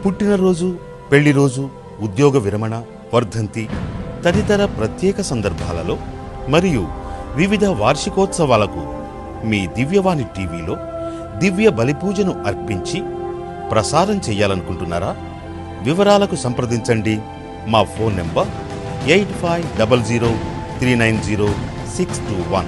పుట్టినరోజు పెళ్లి రోజు ఉద్యోగ విరమణ వర్ధంతి తదితర ప్రత్యేక సందర్భాలలో మరియు వివిధ వార్షికోత్సవాలకు మీ దివ్యవాణి టీవీలో దివ్య బలిపూజను అర్పించి ప్రసారం చేయాలనుకుంటున్నారా వివరాలకు సంప్రదించండి మా phone number eight five double zero three nine zero six two one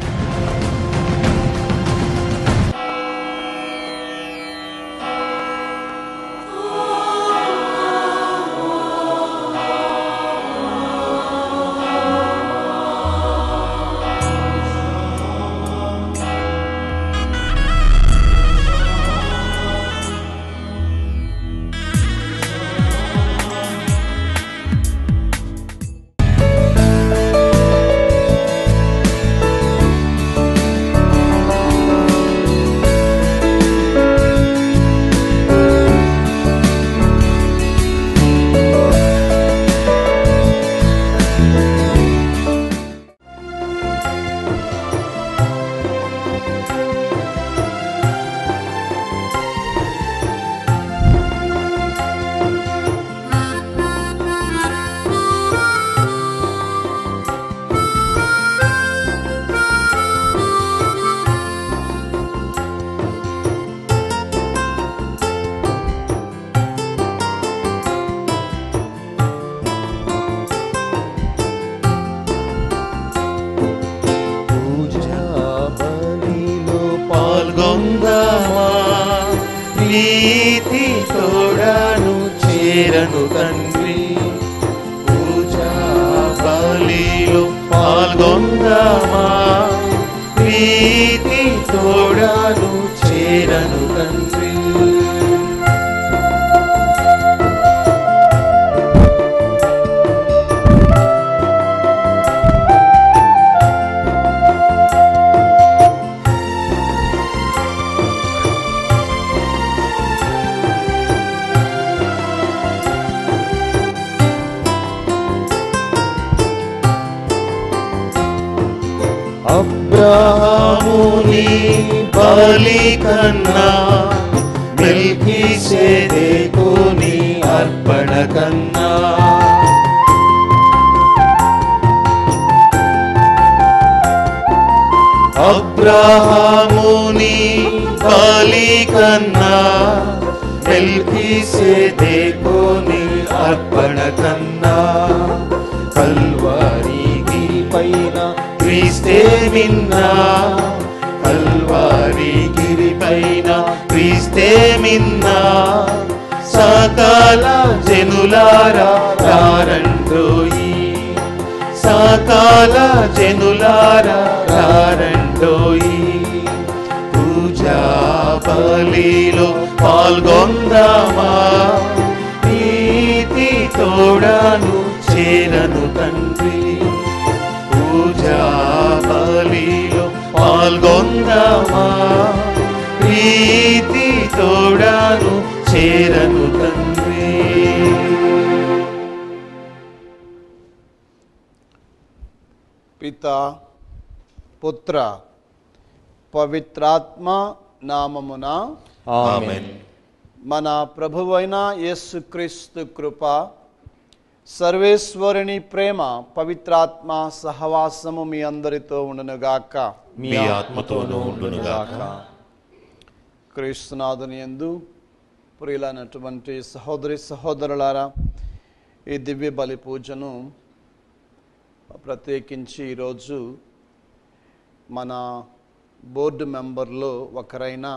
పూజా బలిలో పాల్గొందామా నీతి తోడాను చేరను తండ్రి పూజా బలిలో పాల్గొందామా ప్రీతి తోడాను చేరను తండ్రి అబ్రాహాముని బలి కన్నా మిల్కి సేదేకుని అర్పణ కన్నా అబ్రాహాముని బలి కన్నా మిల్కి సేదేకుని అర్పణ కన్నా కల్వారికి పైన క్రీస్తే మిన్నా కల్వారి గిరి పైన క్రీస్తే మిన్నా సకల జనులారా రారండోయి సకల జనులారా రారండోయి పూజా బలిలో పాల్గొందామా నీతి తోడాను చేరను తండ్రి పూజా బలిలో పాల్గొందామా ప్రీతి తోడాను చేరను తండ్రి పిత పుత్ర పవిత్రాత్మ నామమున ఆమెన్ మన ప్రభువైన యేసుక్రీస్తు కృప సర్వేశ్వరుని ప్రేమ పవిత్రాత్మ సహవాసము మీ అందరితో ఉండునుగాక మీ ఆత్మతోనూ ఉండునుగాక క్రీస్తునాథుని యందు ప్రియులైనటువంటి సహోదరి సహోదరులారా ఈ దివ్య బలి పూజను ప్రత్యేకించి ఈరోజు మన బోర్డు మెంబర్లో ఒకరైన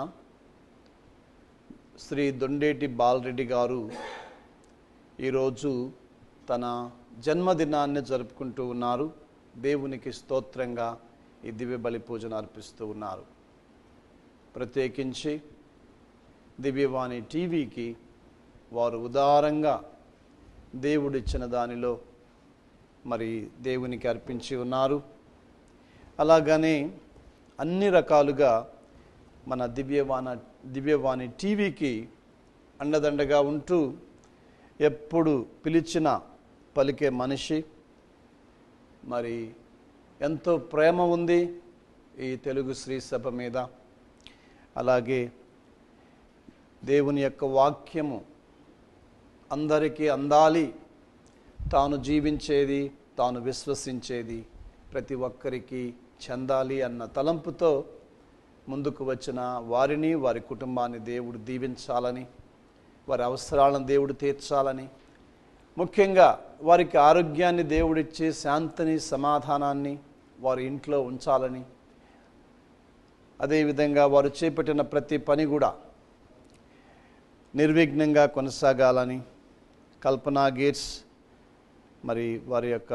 శ్రీ దొండేటి బాలరెడ్డి గారు ఈరోజు తన జన్మదినాన్ని జరుపుకుంటూ ఉన్నారు దేవునికి స్తోత్రంగా ఈ దివ్య బలి పూజను అర్పిస్తూ ఉన్నారు ప్రత్యేకించి దివ్యవాణి టీవీకి వారు ఉదారంగా దేవుడిచ్చిన దానిలో మరి దేవునికి అర్పించి ఉన్నారు అలాగనే అన్ని రకాలుగా మన దివ్యవాణ దివ్యవాణి టీవీకి అండదండగా ఉంటూ ఎప్పుడు పిలిచిన పలికే మనిషి మరి ఎంతో ప్రేమ ఉంది ఈ తెలుగు శ్రీ సభ మీద అలాగే దేవుని యొక్క వాక్యము అందరికీ అందాలి తాను జీవించేది తాను విశ్వసించేది ప్రతి ఒక్కరికి చెందాలి అన్న తలంపుతో ముందుకు వచ్చిన వారిని వారి కుటుంబాన్ని దేవుడు దీవించాలని వారి అవసరాలను దేవుడు తీర్చాలని ముఖ్యంగా వారికి ఆరోగ్యాన్ని దేవుడిచ్చి శాంతిని సమాధానాన్ని వారి ఇంట్లో ఉంచాలని అదేవిధంగా వారు చేపట్టిన ప్రతి పని కూడా నిర్విఘ్నంగా కొనసాగాలని కల్పనా గేట్స్ మరి వారి యొక్క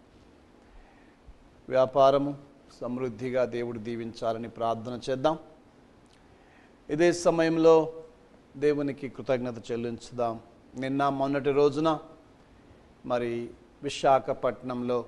వ్యాపారము సమృద్ధిగా దేవుడు దీవించాలని ప్రార్థన చేద్దాం ఇదే సమయంలో దేవునికి కృతజ్ఞత చెల్లించుదాం నిన్న మొన్నటి రోజున మరి విశాఖపట్నంలో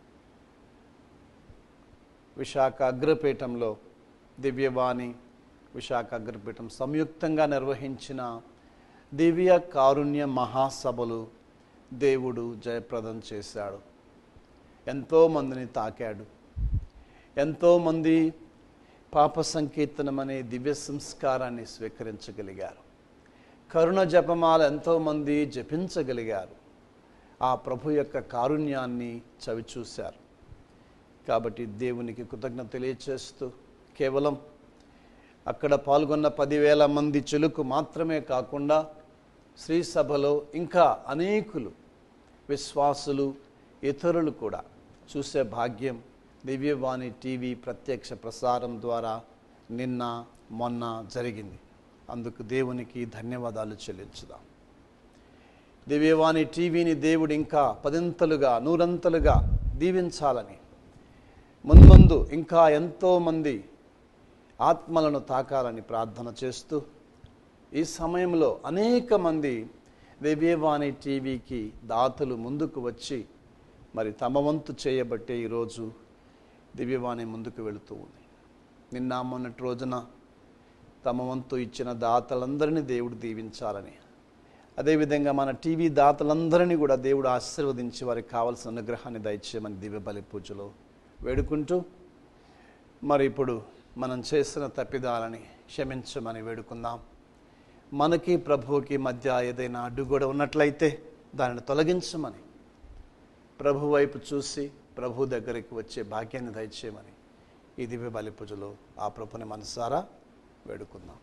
విశాఖ అగ్రపీఠంలో దివ్యవాణి విశాఖ అగ్రపీఠం సంయుక్తంగా నిర్వహించిన దివ్య కారుణ్య మహాసభలు దేవుడు జయప్రదం చేశాడు ఎంతోమందిని తాకాడు ఎంతోమంది పాప సంకీర్తనం అనే దివ్య సంస్కారాన్ని స్వీకరించగలిగారు కరుణ జపమాల ఎంతోమంది జపించగలిగారు ఆ ప్రభు యొక్క కారుణ్యాన్ని చవిచూశారు కాబట్టి దేవునికి కృతజ్ఞత తెలియచేస్తూ కేవలం అక్కడ పాల్గొన్న పదివేల మంది చెలుకు మాత్రమే కాకుండా శ్రీ సభలో ఇంకా అనేకులు విశ్వాసులు ఇతరులు కూడా చూసే భాగ్యం దివ్యవాణి టీవీ ప్రత్యక్ష ప్రసారం ద్వారా నిన్న మొన్న జరిగింది అందుకు దేవునికి ధన్యవాదాలు చెల్లించుదాం దివ్యవాణి టీవీని దేవుడు ఇంకా పదింతలుగా నూరంతలుగా దీవించాలని మున్ముందు ఇంకా ఎంతోమంది ఆత్మలను తాకాలని ప్రార్థన చేస్తూ ఈ సమయంలో అనేక మంది దివ్యవాణి టీవీకి దాతలు ముందుకు వచ్చి మరి తమ వంతు చేయబట్టే ఈరోజు దివ్యవాణి ముందుకు వెళుతూ ఉంది నిన్న మొన్నటి రోజున తమ వంతు ఇచ్చిన దాతలందరినీ దేవుడు దీవించాలని అదేవిధంగా మన టీవీ దాతలందరినీ కూడా దేవుడు ఆశీర్వదించి వారికి కావలసిన అనుగ్రహాన్ని దయచేయమని దివ్య బలి పూజలో వేడుకుంటూ మరి ఇప్పుడు మనం చేసిన తప్పిదాలని క్షమించమని వేడుకుందాం మనకి ప్రభువుకి మధ్య ఏదైనా అడ్డుగోడ ఉన్నట్లయితే దానిని తొలగించమని ప్రభు వైపు చూసి ప్రభు దగ్గరికి వచ్చే భాగ్యాన్ని దయచేయమని ఈ దివ్య బలి పూజలో ఆ ప్రభుని మనసారా వేడుకుందాం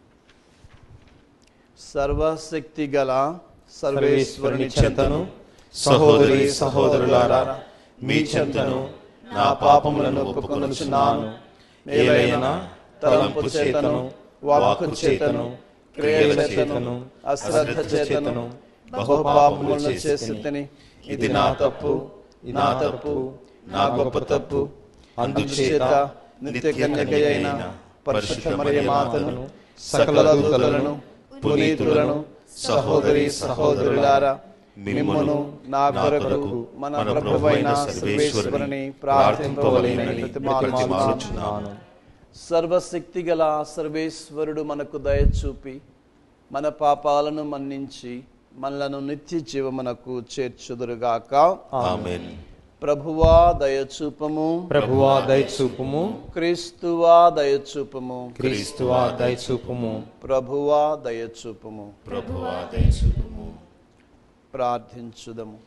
సర్వశక్తి గల సర్వేశ్వరుని చెంతను సహోదరి సహోదరులారా మీ చెంతను నా పాపములను ఒప్పుకొనుచున్నాను ఏలైనా తలంపు చేతను వాక్కు చేతను క్రియల చేతను అశ్రద్ధ చేతను బహుపాపములను చేసి తిని ఇది నా తప్పు నా తప్పు నా గొప్ప తప్పు అందుచేత నిత్య కన్యక అయిన పరిశుద్ధ మరియ మాతను సకల దూతలను పునీతులను సహోదరి సహోదరులారా మిమ్మును నా కొరకు మన ప్రభువైన సర్వేశ్వరుని ప్రార్థింపవలెనని ప్రతిమాలుచున్నాను సర్వశక్తి గల సర్వేశ్వరుడు మనకు దయచూపి మన పాపాలను మన్నించి మనలను నిత్య జీవమునకు చేర్చుదురుగాక ఆమేన్ ప్రభువా దయచూపము ప్రభువా దయచూపుము క్రీస్తువా దయచూపము క్రీస్తువా దయచూపుము ప్రభువా దయచూపము ప్రభువా దయచూపుము ప్రార్థించుదము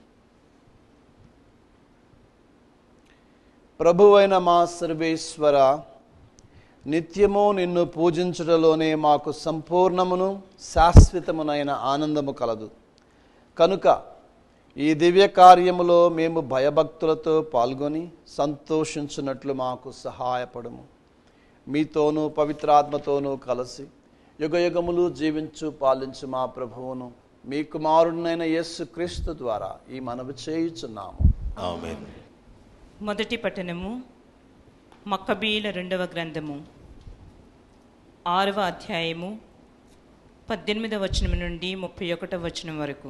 ప్రభువైన మా సర్వేశ్వర నిత్యము నిన్ను పూజించుటలోనే మాకు సంపూర్ణమును శాశ్వతమునైన ఆనందము కలదు కనుక ఈ దివ్య కార్యములో మేము భయభక్తులతో పాల్గొని సంతోషించున్నట్లు మాకు సహాయపడము మీతోనూ పవిత్రాత్మతోనూ కలిసి యుగయుగములు జీవించు పాలించు మా ప్రభువును మీ కుమారుడినైన యేసు క్రీస్తు ద్వారా ఈ మనవి చేయుచున్నాము ఆమేన్ మొదటి పట్టణము మక్కబీల రెండవ గ్రంథము ఆరవ అధ్యాయము పద్దెనిమిదవ వచనం నుండి ముప్పై ఒకటవ వచనం వరకు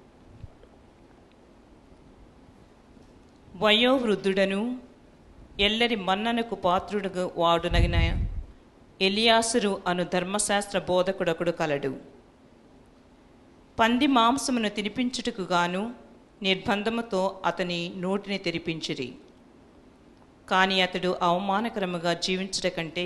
వయోవృద్ధుడను ఎల్లరి మన్ననకు పాత్రుడుగా వాడునగిన ఎలియాసురు అను ధర్మశాస్త్ర బోధకుడొకడు కలడు పంది మాంసమును తినిపించుటకు గాను నిర్బంధముతో అతని నోటిని తెరిపించిరి కానీ అతడు అవమానకరముగా జీవించుట కంటే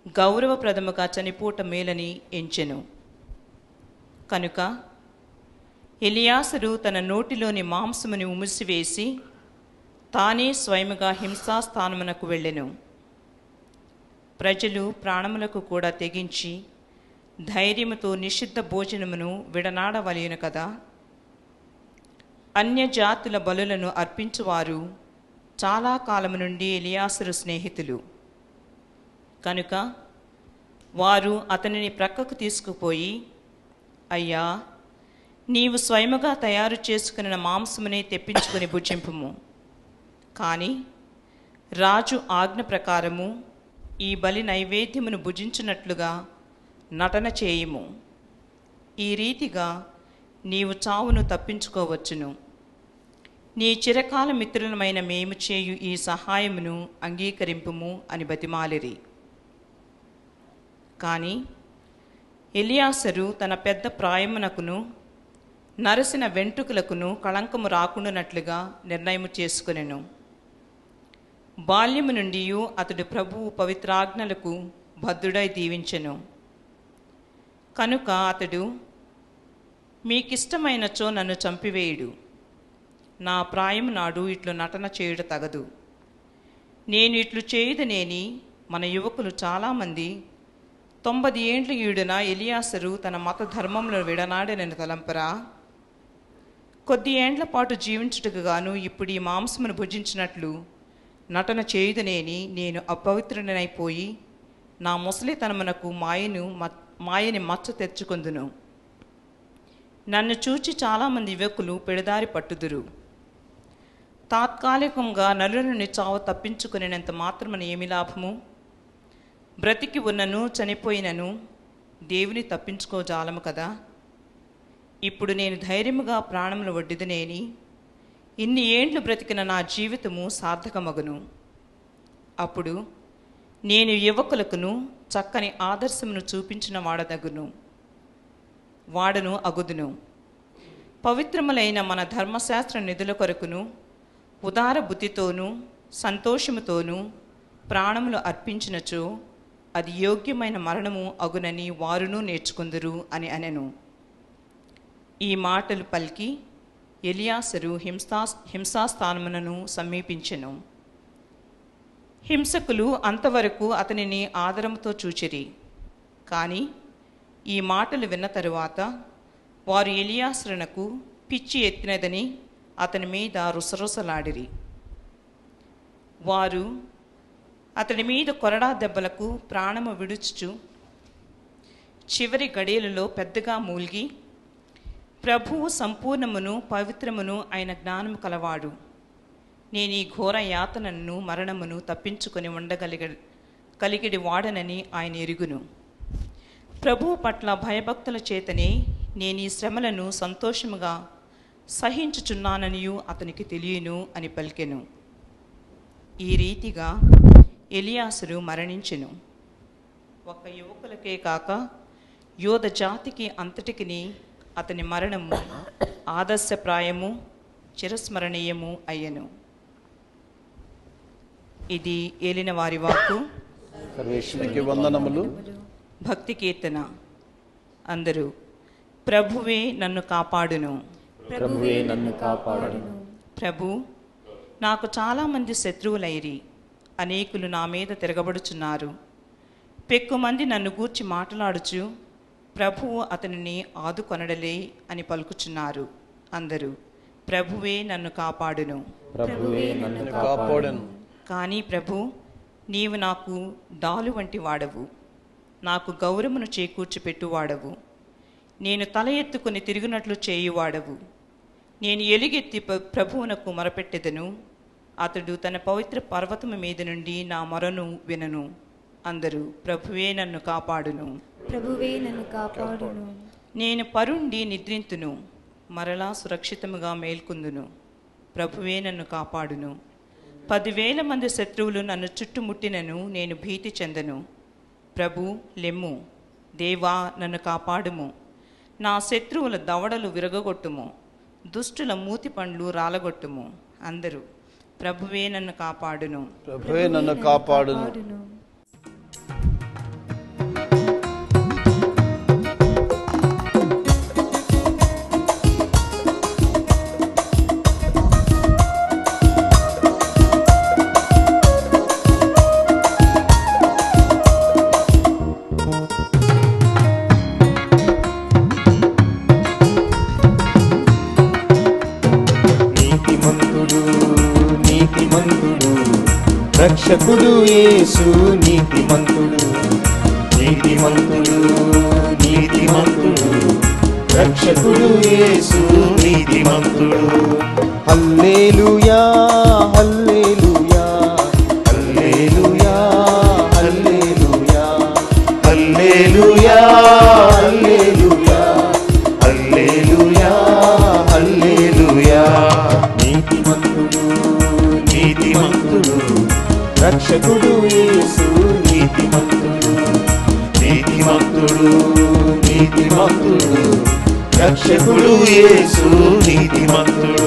గౌరవప్రదముగా చనిపోట మేలని ఎంచెను కనుక ఎలియాసరు తన నోటిలోని మాంసముని ఉమిసివేసి తానే స్వయముగా హింసాస్థానమునకు వెళ్ళెను ప్రజలు ప్రాణములకు కూడా తెగించి ధైర్యముతో నిషిద్ధ భోజనమును విడనాడవలేను కదా అన్యజాతుల బలులను అర్పించువారు చాలా కాలము నుండి ఎలియాసరు స్నేహితులు కనుక వారు అతనిని ప్రక్కకు తీసుకుపోయి అయ్యా నీవు స్వయముగా తయారు చేసుకున్న మాంసమునే తెప్పించుకుని భుజింపుము కానీ రాజు ఆజ్ఞ ప్రకారము ఈ బలి నైవేద్యమును భుజించినట్లుగా నటన చేయుము ఈ రీతిగా నీవు చావును తప్పించుకోవచ్చును నీ చిరకాల మిత్రులమైన మేము చేయు ఈ సహాయమును అంగీకరింపుము అని బతిమాలిరి కానీ ఎలియాసరు తన పెద్ద ప్రాయమునకును నరసిన వెంట్రుకలకును కళంకము రాకుండానట్లుగా నిర్ణయము చేసుకునెను బాల్యము నుండి అతడు ప్రభువు పవిత్రాజ్ఞలకు భద్రుడై దీవించెను కనుక అతడు మీకిష్టమైనచో నన్ను చంపివేయుడు నా ప్రాయము నాడు ఇట్లు నటన చేయుట తగదు నేను ఇట్లు చేయుదనేని మన యువకులు చాలామంది తొంభై ఏండ్ల ఈడున ఎలియాసరు తన మత ధర్మంలో విడనాడనని తలంపరా కొద్ది ఏండ్ల పాటు జీవించుటకు గాను ఇప్పుడు ఈ మాంసమును భుజించినట్లు నటన చేయుదనేని నేను అపవిత్రుడనైపోయి నా ముసలితనమునకు మాయను మ- మాయని మచ్చ తెచ్చుకొందును నన్ను చూచి చాలామంది యువకులు పెడదారి పట్టుదురు తాత్కాలికంగా నలుని చావు తప్పించుకునేంత మాత్రమున ఏమి లాభము బ్రతికి ఉన్నను చనిపోయినను దేవుని తప్పించుకోజాలము కదా ఇప్పుడు నేను ధైర్యముగా ప్రాణములు వడ్డిదనేని ఇన్ని ఏండ్లు బ్రతికిన నా జీవితము సార్థకమగును అప్పుడు నేను యువకులకును చక్కని ఆదర్శమును చూపించిన వాడదగును వాడను అగుదును పవిత్రములైన మన ధర్మశాస్త్ర నిధుల కొరకును ఉదార బుద్ధితోనూ సంతోషముతోనూ ప్రాణములు అర్పించినచో అది యోగ్యమైన మరణము అగునని వారును నేర్చుకుందురు అని అనెను ఈ మాటలు పలికి ఎలియాసరు హింసా హింసాస్థానమునను సమీపించెను హింసకులు అంతవరకు అతనిని ఆదరముతో చూచిరి కానీ ఈ మాటలు విన్న తరువాత వారు ఎలియాసరునకు పిచ్చి ఎత్తినదని అతని మీద రుసరుసలాడిరి వారు అతడి మీద కొరడా దెబ్బలకు ప్రాణము విడుచుచు చివరి గడియలలో పెద్దగా మూల్గి ప్రభువు సంపూర్ణమును పవిత్రమును అయిన జ్ఞానము కలవాడు నేను ఈ ఘోర యాతనను మరణమును తప్పించుకొని ఉండగలిగ కలిగిడి వాడనని ఆయన ఎరుగును ప్రభువు పట్ల భయభక్తుల చేతనే నేను ఈ శ్రమలను సంతోషముగా సహించుచున్నాననియు అతనికి తెలియను అని పలికెను ఈ రీతిగా ఎలియాసురు మరణించెను ఒక యువకులకే కాక యోధ జాతికి అంతటికిని అతని మరణము ఆదర్శప్రాయము చిరస్మరణీయము అయ్యను ఇది ఏలిన వారి వాక్కు కృష్ణునికి వందనములు భక్తి కీర్తన అందరూ ప్రభువే నన్ను కాపాడును ప్రభువే నన్ను కాపాడు ప్రభు నాకు చాలామంది శత్రువులైరి అనేకులు నా మీద తిరగబడుచున్నారు పెక్కుమంది నన్ను గూర్చి మాట్లాడుచు ప్రభువు అతనిని ఆదుకొనడలే అని పలుకుచున్నారు అందరూ ప్రభువే నన్ను కాపాడును ప్రభువే నన్ను కాపాడు కాపాడను కానీ ప్రభు నీవు నాకు డాలు వంటి వాడవు నాకు గౌరవమును చేకూర్చి పెట్టువాడవు నేను తల ఎత్తుకుని తిరుగునట్లు చేయువాడవు నేను ఎలుగెత్తి ప- ప్రభువునకు మొరపెట్టెదను అతడు తన పవిత్ర పర్వతము మీద నుండి నా మొరను వినను అందరూ ప్రభువే నన్ను కాపాడును ప్రభువే నన్ను కాపాడును నేను పరుండి నిద్రింతును మరలా సురక్షితముగా మేల్కొందును ప్రభువే నన్ను కాపాడును పదివేల మంది శత్రువులు నన్ను చుట్టుముట్టినను నేను భీతి చెందను ప్రభు లెమ్ము దేవా నన్ను కాపాడుము నా శత్రువుల దవడలు విరగగొట్టుము దుష్టుల మూతి పండ్లు రాలగొట్టుము అందరూ ప్రభువే నన్ను కాపాడును ప్రభువే నన్ను కాపాడును కాపాడును రక్షకుడు యేసు నీతిమంతుడు నీతిమంతుడు నీతిమంతుడు రక్షకుడు యేసు నీతిమంతుడు హల్లెలూయా హల్లెలూయా హల్లెలూయా హల్లెలూయా హల్లెలూయా హల్లెలూయా హల్లెలూయా హల్లెలూయా నీతిమంతుడు నీతిమంతుడు రక్షకుడు యేసు నీతిమంతుడు నీతిమంతుడు నీతిమంతుడు రక్షకుడు యేసు నీతిమంతుడు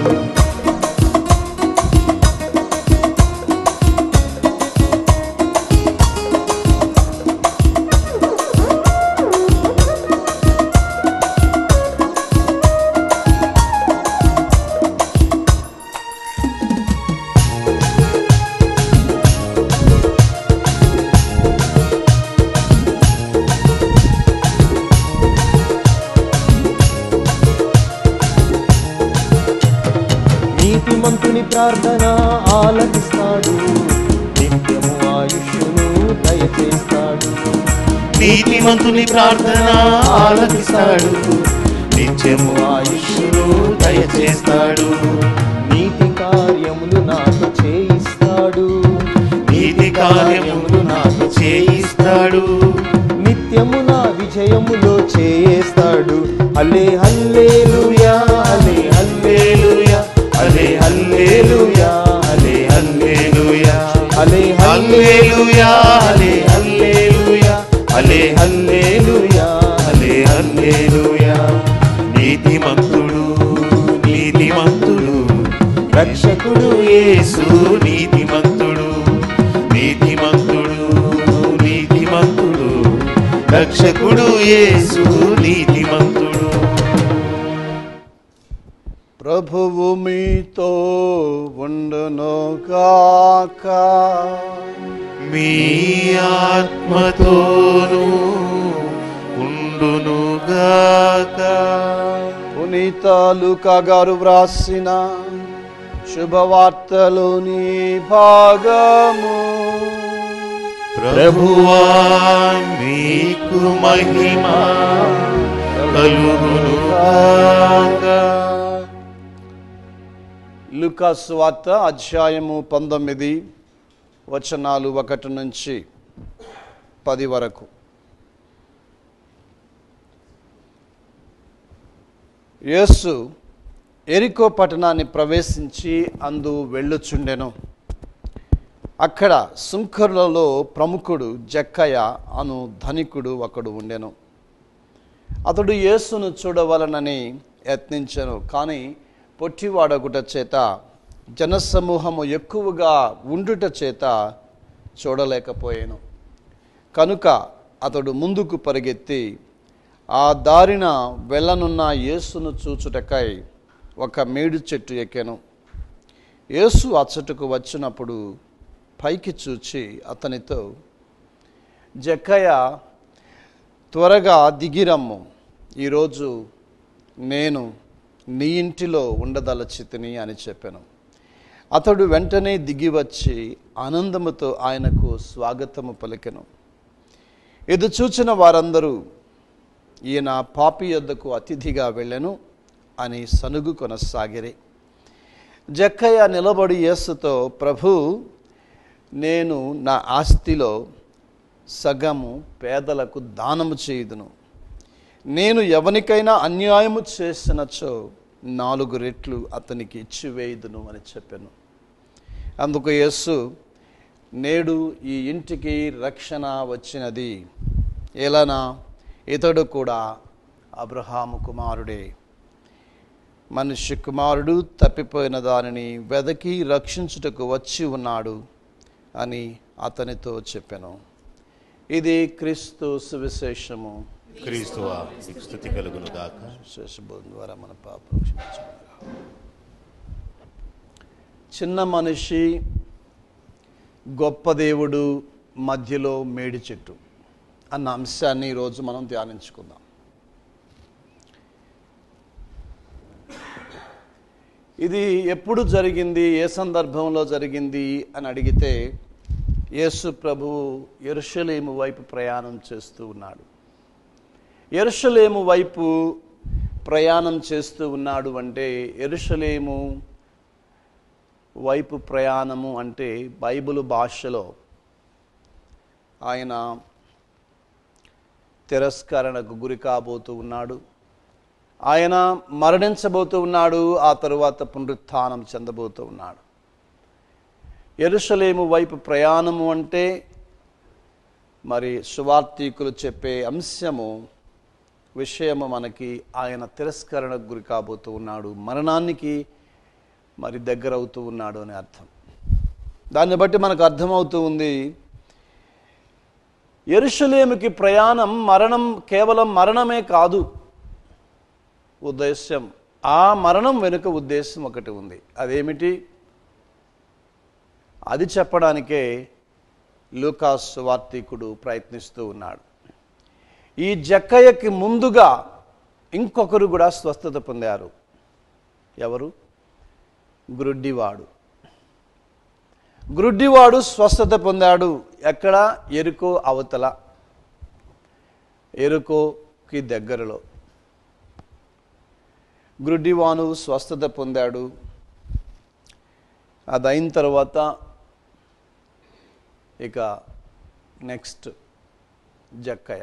నీతిమంతుని ప్రార్థన ఆలకిస్తాడు నిత్యము ఆయుష్ను దయచేస్తాడు నీతిమంతుని ప్రార్థన ఆలకిస్తాడు నిత్యము ఆయుష్ను దయచేస్తాడు నీతి కార్యములు నాకు చేయిస్తాడు నీతి కార్యములు నాకు చేయిస్తాడు నిత్యము నా విజయములో చేస్తాడు హల్లే హల్లేలుయా హల్లే హల్లెలూయా హల్లే హల్లెలూయా హల్లే హల్లెలూయా హల్లే హల్లెలూయా హల్లే హల్లెలూయా హల్లే హల్లెలూయా హల్లే హల్లెలూయా నీతిమంతుడు నీతిమంతుడు రక్షకుడు యేసు నీతిమంతుడు నీతిమంతుడు నీతిమంతుడు రక్షకుడు యేసు నీతిమంతుడు ప్రభువు మీతో ఉండును కాక మీ ఆత్మతోను ఉండునుగాక పునీత లూకా గారు వ్రాసిన శుభవార్తలోని భాగము ప్రభువా మీకు మహిమ కలుగునుగాక లుకాస్ వార్త అధ్యాయము పంతొమ్మిది వచనాలు ఒకటి నుంచి పది వరకు యేసు ఎరికో పట్టణాన్ని ప్రవేశించి అందు వెళ్ళుచుండెను అక్కడ సుంకరులలో ప్రముఖుడు జక్కయ్య అను ధనికుడు ఒకడు ఉండెను అతడు యేసును చూడవలనని యత్నించెను కానీ పొట్టివాడగుట చేత జనసమూహము ఎక్కువగా ఉండుట చేత చూడలేకపోయాను కనుక అతడు ముందుకు పరిగెత్తి ఆ దారిన వెళ్ళనున్న యేసును చూచుటకై ఒక మేడు చెట్టు ఎక్కెను యేసు అచ్చటకు వచ్చినప్పుడు పైకి చూచి అతనితో జక్కయ్య త్వరగా దిగిరమ్ము ఈరోజు నేను నీ ఇంటిలో ఉండదలచితిని అని చెప్పాను అతడు వెంటనే దిగి వచ్చి ఆనందముతో ఆయనకు స్వాగతము పలికెను ఇది చూచిన వారందరూ ఈయన పాపి యొద్దకు అతిథిగా వెళ్ళెను అని సనుగు కొనసాగిరి జక్కయ్య నిలబడి యేసుతో ప్రభు నేను నా ఆస్తిలో సగము పేదలకు దానము చేయుదును నేను ఎవనికైనా అన్యాయము చేసినచో నాలుగు రెట్లు అతనికి ఇచ్చివేయుదును అని చెప్పాను అందుకు యేసు నేడు ఈ ఇంటికి రక్షణ వచ్చినది ఎలానా ఇతడు కూడా అబ్రహాము కుమారుడే మనుష్య కుమారుడు తప్పిపోయిన దానిని వెదకి రక్షించుటకు వచ్చి ఉన్నాడు అని అతనితో చెప్పాను ఇది క్రీస్తు సువిశేషము క్రీస్తువా మీకు స్థుతి కలుగును గాక శేషబోధం ద్వారా మన పాపం క్షమించుగాక. చిన్న మనిషి గొప్ప దేవుడు మధ్యలో మేడి చెట్టు అన్న అంశాన్ని ఈరోజు మనం ధ్యానించుకుందాం ఇది ఎప్పుడు జరిగింది ఏ సందర్భంలో జరిగింది అని అడిగితే యేసు ప్రభువు ఎరుషలేము వైపు ప్రయాణం చేస్తూ ఉన్నాడు ఎరుషలేము వైపు ప్రయాణం చేస్తూ ఉన్నాడు అంటే ఎరుషలేము వైపు ప్రయాణము అంటే బైబిల్ భాషలో ఆయన తిరస్కరణకు గురి కాబోతూ ఉన్నాడు ఆయన మరణించబోతూ ఉన్నాడు ఆ తరువాత పునరుత్థానం చెందబోతూ ఉన్నాడు ఎరుషలేము వైపు ప్రయాణము అంటే మరి సువార్థికులు చెప్పే అంశము విషయము మనకి ఆయన తిరస్కరణకు గురి కాబోతూ ఉన్నాడు మరణానికి మరి దగ్గర అవుతూ ఉన్నాడు అని అర్థం దాన్ని బట్టి మనకు అర్థమవుతూ ఉంది ఎరుషలేముకి ప్రయాణం మరణం కేవలం మరణమే కాదు ఉద్దేశ్యం ఆ మరణం వెనుక ఉద్దేశం ఒకటి ఉంది అదేమిటి అది చెప్పడానికే లూకాస్ వార్తీకుడు ప్రయత్నిస్తూ ఉన్నాడు ఈ జక్కయ్యకి ముందుగా ఇంకొకరు కూడా స్వస్థత పొందారు ఎవరు గ్రుడ్డివాడు గ్రుడ్డివాడు స్వస్థత పొందాడు ఎక్కడ ఎరుకో అవతల ఎరుకోకి దగ్గరలో గ్రుడ్డివాను స్వస్థత పొందాడు అది అయిన తర్వాత ఇక నెక్స్ట్ జక్కయ్య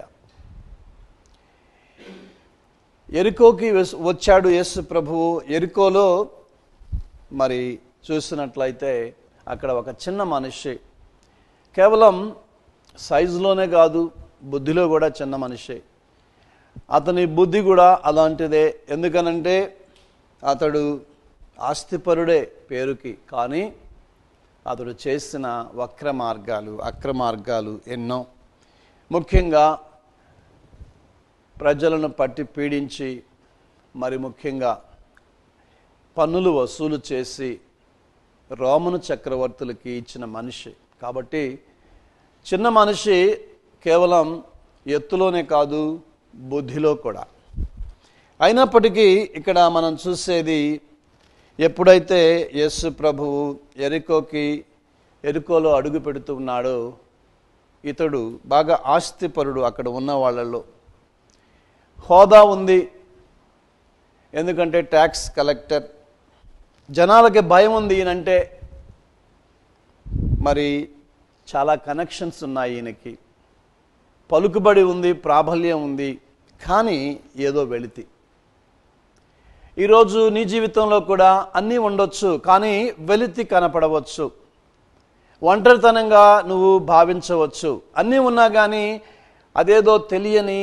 ఎరుకోకి వెస్- వచ్చాడు యేసు ప్రభువు ఎరుకోలో మరి చూసినట్లయితే అక్కడ ఒక చిన్న మనిషి కేవలం సైజులోనే కాదు బుద్ధిలో కూడా చిన్న మనిషి అతని బుద్ధి కూడా అలాంటిదే ఎందుకనంటే అతడు ఆస్తిపరుడే పేరుకి కానీ అతడు చేసిన వక్ర మార్గాలు అక్రమార్గాలు ఎన్నో ముఖ్యంగా ప్రజలను పట్టి పీడించి మరి ముఖ్యంగా పన్నులు వసూలు చేసి రోమను చక్రవర్తులకి ఇచ్చిన మనిషి కాబట్టి చిన్న మనిషి కేవలం ఎత్తులోనే కాదు బుద్ధిలో కూడా అయినప్పటికీ ఇక్కడ మనం చూసేది ఎప్పుడైతే యేసు ప్రభువు ఎరికోకి ఎరుకోలో అడుగు పెడుతూ ఉన్నాడో ఇతడు బాగా ఆస్తిపరుడు అక్కడ ఉన్న వాళ్ళలో హోదా ఉంది ఎందుకంటే ట్యాక్స్ కలెక్టర్ జనాలకి భయం ఉంది ఈయనంటే మరి చాలా కనెక్షన్స్ ఉన్నాయి ఈయనకి పలుకుబడి ఉంది ప్రాబల్యం ఉంది కానీ ఏదో వెళితి ఈరోజు నీ జీవితంలో కూడా అన్నీ ఉండొచ్చు కానీ వెలితి కనపడవచ్చు ఒంటరితనంగా నువ్వు భావించవచ్చు అన్నీ ఉన్నా కానీ అదేదో తెలియని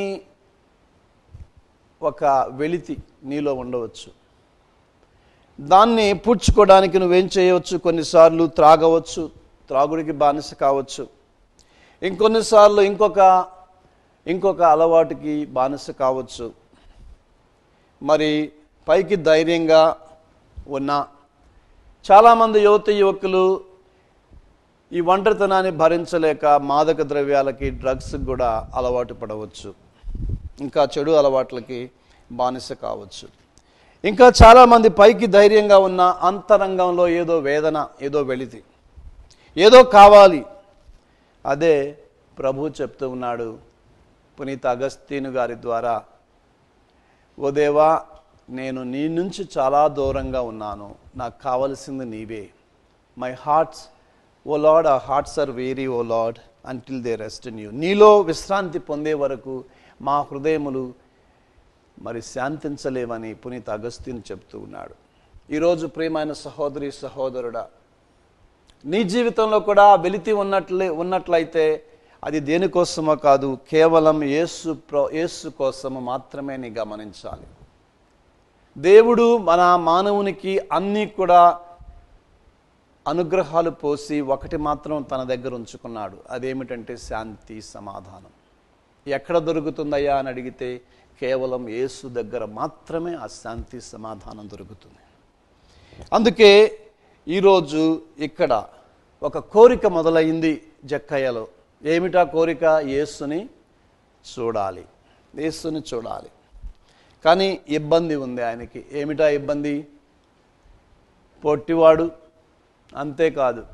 ఒక వెలితి నీలో ఉండవచ్చు దాన్ని పూడ్చుకోవడానికి నువ్వేం చేయవచ్చు కొన్నిసార్లు త్రాగవచ్చు త్రాగుడికి బానిస కావచ్చు ఇంకొన్నిసార్లు ఇంకొక ఇంకొక అలవాటుకి బానిస కావచ్చు మరి పైకి ధైర్యంగా ఉన్న చాలామంది యువత యువకులు ఈ ఒంటరితనాన్ని భరించలేక మాదక ద్రవ్యాలకి డ్రగ్స్ కూడా అలవాటు పడవచ్చు ఇంకా చెడు అలవాట్లకి బానిస కావచ్చు ఇంకా చాలామంది పైకి ధైర్యంగా ఉన్న అంతరంగంలో ఏదో వేదన ఏదో వెళితి ఏదో కావాలి అదే ప్రభు చెప్తూ ఉన్నాడు పునీత అగస్తీను గారి ద్వారా ఓ దేవా నేను నీ నుంచి చాలా దూరంగా ఉన్నాను నాకు కావలసింది నీవే my hearts O Lord our hearts are weary O Lord until they rest in you నీలో విశ్రాంతి పొందే వరకు మా హృదయములు మరి శాంతించలేవని పునీత అగస్తీన్ చెప్తూ ఉన్నాడు ఈరోజు ప్రియమైన సహోదరి సహోదరుడా నీ జీవితంలో కూడా వెలితి ఉన్నట్లే ఉన్నట్లయితే అది దేనికోసమో కాదు కేవలం యేసు ప్రో యేసు కోసము మాత్రమే నీ గమనించాలి దేవుడు మన మానవునికి అన్నీ కూడా అనుగ్రహాలు పోసి ఒకటి మాత్రం తన దగ్గర ఉంచుకున్నాడు అదేమిటంటే శాంతి సమాధానం ఎక్కడ దొరుకుతుందయ్యా అని అడిగితే కేవలం యేసు దగ్గర మాత్రమే ఆ శాంతి సమాధానం దొరుకుతుంది అందుకే ఈరోజు ఇక్కడ ఒక కోరిక మొదలైంది జక్కయ్యలో ఏమిటా కోరిక యేసుని చూడాలి యేసుని చూడాలి కానీ ఇబ్బంది ఉంది ఆయనకి ఏమిటా ఇబ్బంది పొట్టివాడు అంతేకాదు